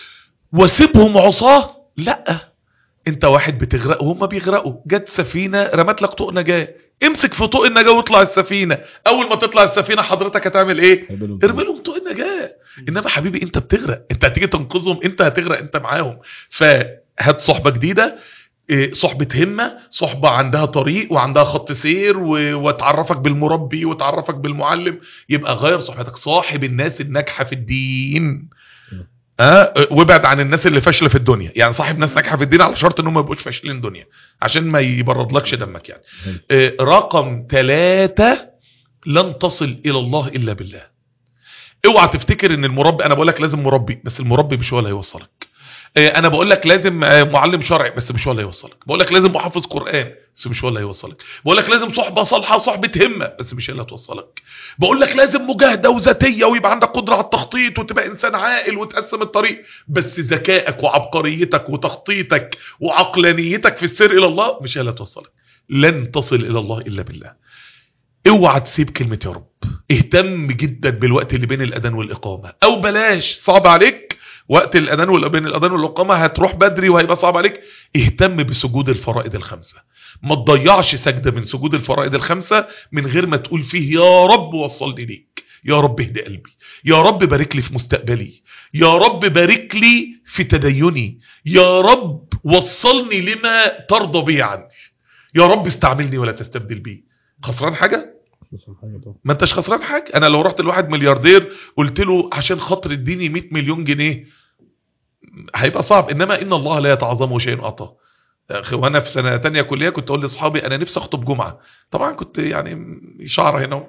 وسيبهم عصاه لا انت واحد بتغرق وهم بيغرقوا جت سفينه رمت لك طوق نجاه امسك في طوق النجاه واطلع السفينه اول ما تطلع السفينه حضرتك هتعمل ايه ارمي لهم طوق النجاه انما حبيبي انت بتغرق انت هتيجي تنقذهم انت هتغرق انت معاهم فهات صحبه جديده إيه، صحبة همة صحبة عندها طريق وعندها خط سير و- وتعرفك بالمربي وتعرفك بالمعلم يبقى غير صحبتك صاحب الناس الناجحة في الدين اه وابعد عن الناس اللي فاشله في الدنيا يعني صاحب ناس ناجحه في الدين على شرط انهم ما يبقوش فاشلين الدنيا عشان ما يبردلكش دمك يعني آه، رقم ثلاثة لن تصل الى الله الا بالله اوعى تفتكر ان المربي انا بقول لك لازم مربي بس المربي مش هو اللي هيوصلك آه، انا بقول لك لازم آه، معلم شرعي بس مش هو اللي هيوصلك بقول لك لازم محافظ قران بس مش هو اللي هيوصلك بقول لك لازم صحبه صالحه صحبه همه بس مش هي اللي هتوصلك بقول لك لازم مجاهده وذاتيه ويبقى عندك قدره على التخطيط وتبقى انسان عاقل وتقسم الطريق بس ذكائك وعبقريتك وتخطيطك وعقلانيتك في السير الى الله مش هي اللي هتوصلك لن تصل الى الله الا بالله اوعى تسيب كلمه يا رب اهتم جدا بالوقت اللي بين الاذان والاقامه او بلاش صعب عليك وقت الاذان ولا بين الاذان والاقامه هتروح بدري وهيبقى صعب عليك اهتم بسجود الفرائض الخمسه ما تضيعش سجده من سجود الفرائض الخمسه من غير ما تقول فيه يا رب وصلني ليك يا رب اهدي قلبي يا رب بارك لي في مستقبلي يا رب بارك لي في تديني يا رب وصلني لما ترضى به عني يا رب استعملني ولا تستبدل بي خسران حاجه ما انتش خسران حاجه انا لو رحت لواحد ملياردير قلت له عشان خاطر اديني 100 مليون جنيه هيبقى صعب انما ان الله لا يتعظمه شيء اعطاه اخي وانا في سنه تانية كليه كنت اقول لاصحابي انا نفسي اخطب جمعه طبعا كنت يعني شعر هنا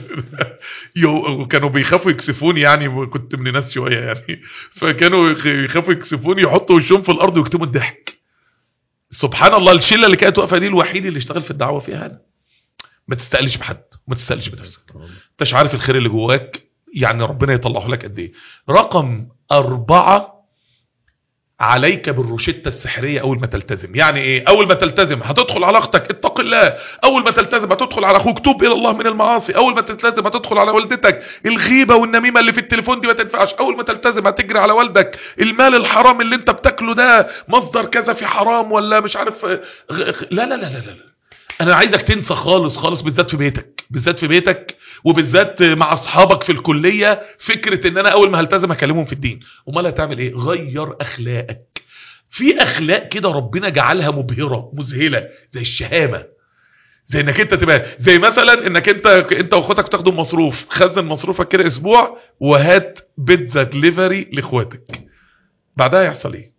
يو- وكانوا بيخافوا يكسفوني يعني كنت من الناس شويه يعني فكانوا يخ- يخافوا يكسفوني يحطوا وشهم في الارض ويكتموا الضحك سبحان الله الشله اللي كانت واقفه دي الوحيد اللي اشتغل في الدعوه فيها انا ما تستقلش بحد وما تستقلش بنفسك انتش عارف الخير اللي جواك يعني ربنا يطلعه لك قد ايه رقم أربعة عليك بالروشتة السحرية أول ما تلتزم يعني إيه أول ما تلتزم هتدخل على أختك اتق الله أول ما تلتزم هتدخل على أخوك توب إلى الله من المعاصي أول ما تلتزم هتدخل على والدتك الغيبة والنميمة اللي في التليفون دي ما تنفعش أول ما تلتزم هتجري على والدك المال الحرام اللي أنت بتاكله ده مصدر كذا في حرام ولا مش عارف غ- غ- لا لا لا لا لا انا عايزك تنسى خالص خالص بالذات في بيتك بالذات في بيتك وبالذات مع اصحابك في الكليه فكره ان انا اول ما هلتزم هكلمهم في الدين امال هتعمل ايه غير اخلاقك في اخلاق كده ربنا جعلها مبهره مذهله زي الشهامه زي انك انت تبقى زي مثلا انك انت انت واخواتك تاخدوا مصروف خزن مصروفك كده اسبوع وهات بيتزا دليفري لاخواتك بعدها يحصل ايه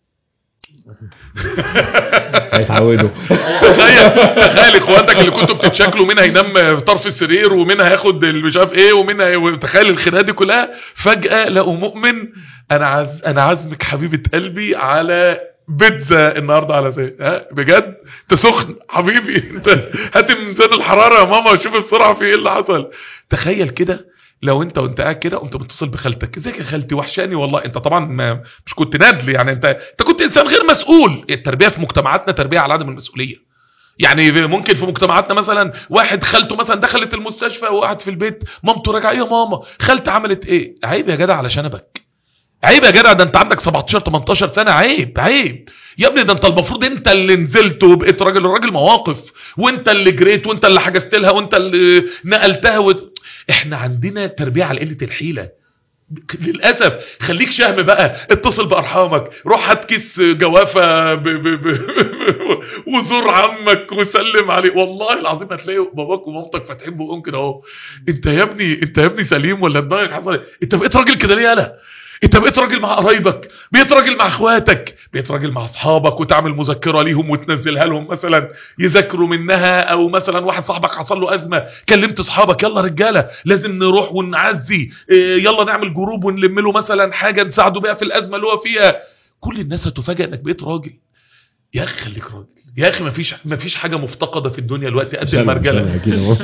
هيتعودوا تخيل تخيل اخواتك اللي كنتوا بتتشكلوا مين هينام في طرف السرير ومين هياخد اللي مش عارف ايه ومين هي... تخيل الخناقه دي كلها فجاه لقوا مؤمن انا عز... انا عازمك حبيبه قلبي على بيتزا النهارده على زي ها بجد انت سخن حبيبي انت هات ميزان الحراره يا ماما شوف بسرعه في ايه اللي حصل تخيل كده لو انت وانت قاعد كده قمت متصل بخالتك ازيك يا خالتي وحشاني والله انت طبعا ما مش كنت نادل يعني انت انت كنت انسان غير مسؤول التربيه في مجتمعاتنا تربيه على عدم المسؤوليه يعني ممكن في مجتمعاتنا مثلا واحد خالته مثلا دخلت المستشفى وقعد في البيت مامته راجعه ايه يا ماما خالتي عملت ايه عيب يا جدع على شنبك عيب يا جدع ده انت عندك 17 18 سنه عيب عيب يا ابني ده انت المفروض انت اللي نزلت وبقيت راجل الراجل مواقف وانت اللي جريت وانت اللي حجزت لها وانت اللي نقلتها و... احنا عندنا تربيه على قله الحيله للاسف خليك شهم بقى اتصل بارحامك روح هات كيس جوافه ب... ب... ب... وزور عمك وسلم عليه والله العظيم هتلاقي باباك ومامتك فاتحين بقهم كده اهو انت يا ابني انت يا ابني سليم ولا دماغك حصل ايه انت بقيت راجل كده ليه يالا انت بقيت راجل مع قرايبك بقيت راجل مع اخواتك بقيت راجل مع اصحابك وتعمل مذكره ليهم وتنزلها لهم مثلا يذاكروا منها او مثلا واحد صاحبك حصل له ازمه كلمت اصحابك يلا رجاله لازم نروح ونعزي اه يلا نعمل جروب ونلم له مثلا حاجه نساعده بيها في الازمه اللي هو فيها كل الناس هتفاجئ انك بقيت راجل يا اخي خليك راجل يا اخي مفيش مفيش حاجه مفتقده في الدنيا دلوقتي قد المرجله اكيد اهو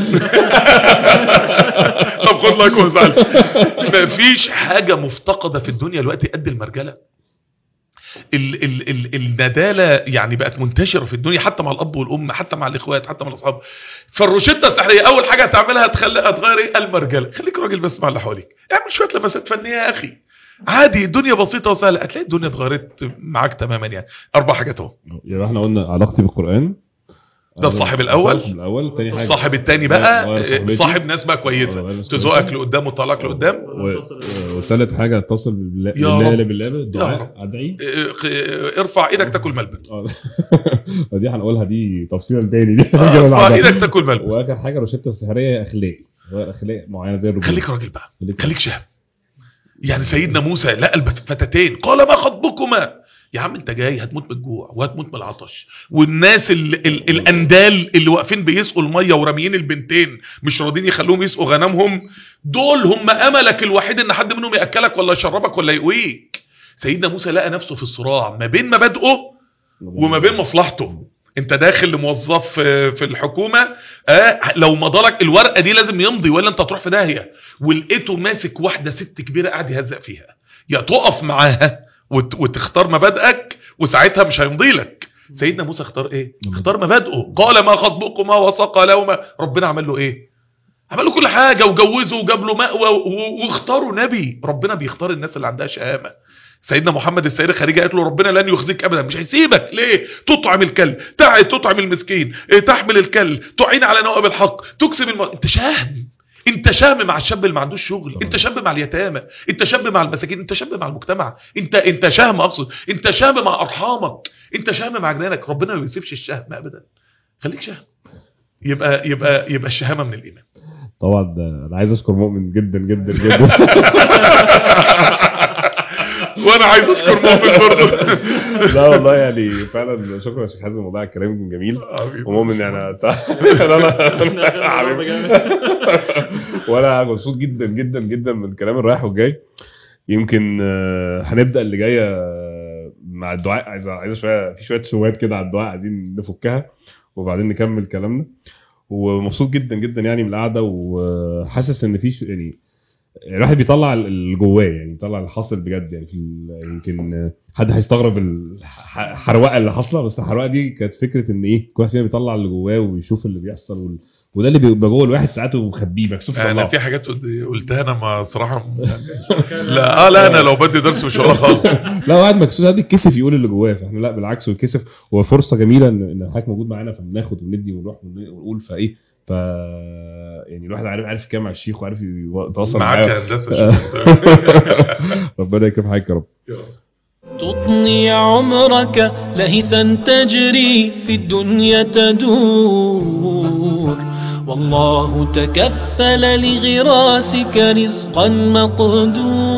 طب خد لايك وما تزعلش مفيش حاجه مفتقده في الدنيا دلوقتي قد المرجله ال ال ال الندالة يعني بقت منتشرة في الدنيا حتى مع الأب والأم حتى مع الإخوات حتى مع الأصحاب فالروشتة السحرية أول حاجة هتعملها تخلي هتغير إيه المرجلة خليك راجل بس مع اللي حواليك اعمل شوية لمسات فنية يا أخي عادي الدنيا بسيطة وسهلة هتلاقي الدنيا اتغيرت معاك تماما يعني أربع حاجات أهو يبقى احنا قلنا علاقتي بالقرآن ده الصاحب الأول. الصاحب الأول تاني حاجة الصاحب التاني غير بقى صاحبتي. صاحب ناس بقى غير كويسة ناس تزوقك كويسة. لقدام وتطلعك لقدام و- وثالث حاجة اتصل بالله يا بالله رب. لا بالله يا الدعاء رب. ادعي اه، ارفع ايدك تاكل ملبن اه ودي هنقولها دي تفصيلا تاني دي اه، هنجيبها ارفع بعدها. ايدك تاكل ملبن واخر حاجة روشتة السحرية هي اخلاق هو اخلاق معينة زي الرجولة خليك راجل بقى خليك خليك شهم يعني سيدنا موسى لقى الفتاتين قال ما خطبكما يا عم انت جاي هتموت من الجوع وهتموت من العطش والناس ال ال الاندال اللي واقفين بيسقوا الميه وراميين البنتين مش راضيين يخلوهم يسقوا غنمهم دول هم املك الوحيد ان حد منهم ياكلك ولا يشربك ولا يقويك سيدنا موسى لقى نفسه في الصراع ما بين مبادئه وما بين مصلحته انت داخل لموظف في في الحكومه آه لو مضالك الورقه دي لازم يمضي ولا انت تروح في داهيه ولقيته ماسك واحده ست كبيره قاعد يهزق فيها يا تقف معاها وت وتختار مبادئك وساعتها مش هيمضي لك سيدنا موسى اختار ايه اختار مبادئه قال ما خطبكما وسقى لهما ربنا عمل له ايه عمل له كل حاجه وجوزه وجاب له مأوى و- واختاروا نبي ربنا بيختار الناس اللي عندها شهامه سيدنا محمد السيدة خديجة قالت له ربنا لن يخزيك ابدا مش هيسيبك ليه تطعم الكل تع- تطعم المسكين إيه، تحمل الكل تعين على نوائب الحق تكسب الم... انت شهم انت شهم مع الشاب اللي ما عندوش شغل انت شاب مع اليتامى انت شاب مع المساكين انت شاب مع المجتمع انت انت شهم اقصد انت شهم مع ارحامك انت شهم مع جيرانك ربنا ما بيسيبش الشهم ابدا خليك شهم يبقى يبقى يبقى الشهامه من الايمان طبعا ده انا عايز اشكر مؤمن جدا جدا جدا وانا عايز اشكر مؤمن برضه لا والله يعني فعلا شكرا يا شيخ حازم والله على الكلام كان جميل حبيبي. ومؤمن يعني انا حبيبي. وانا مبسوط جدا جدا جدا من الكلام الرايح والجاي يمكن آه، هنبدا اللي جايه آه، مع الدعاء عايز عايز شويه في شويه شوات كده على الدعاء عايزين نفكها وبعدين نكمل كلامنا ومبسوط جدا جدا يعني من القعده وحاسس ان في ش- يعني الواحد بيطلع اللي جواه يعني بيطلع اللي حاصل بجد يعني في ال- يمكن آه، حد هيستغرب الحروقه اللي حاصله بس الحروقه دي كانت فكره ان ايه كل واحد فينا بيطلع اللي جواه ويشوف اللي بيحصل وال- وده اللي بيبقى جوه الواحد ساعات ومخبيه مكسوف انا يطلعه في حاجات قلت- قلتها انا ما صراحه يعني لا اه لا انا لو بدي درس مش هقولها خالص لا واحد مكسوف قاعد يتكسف يقول اللي جواه فاحنا لا بالعكس ويتكسف هو فرصه جميله ان ان حضرتك موجود معانا فبناخد وندي ونروح ونقول فايه ف يعني الواحد عارف عارف يتكلم مع الشيخ وعارف يتواصل معاك معاه يا هندسه شوف. ربنا يكرم حضرتك يا رب تطني عمرك لهثا تجري في الدنيا تدور والله تكفل لغراسك رزقا مقدور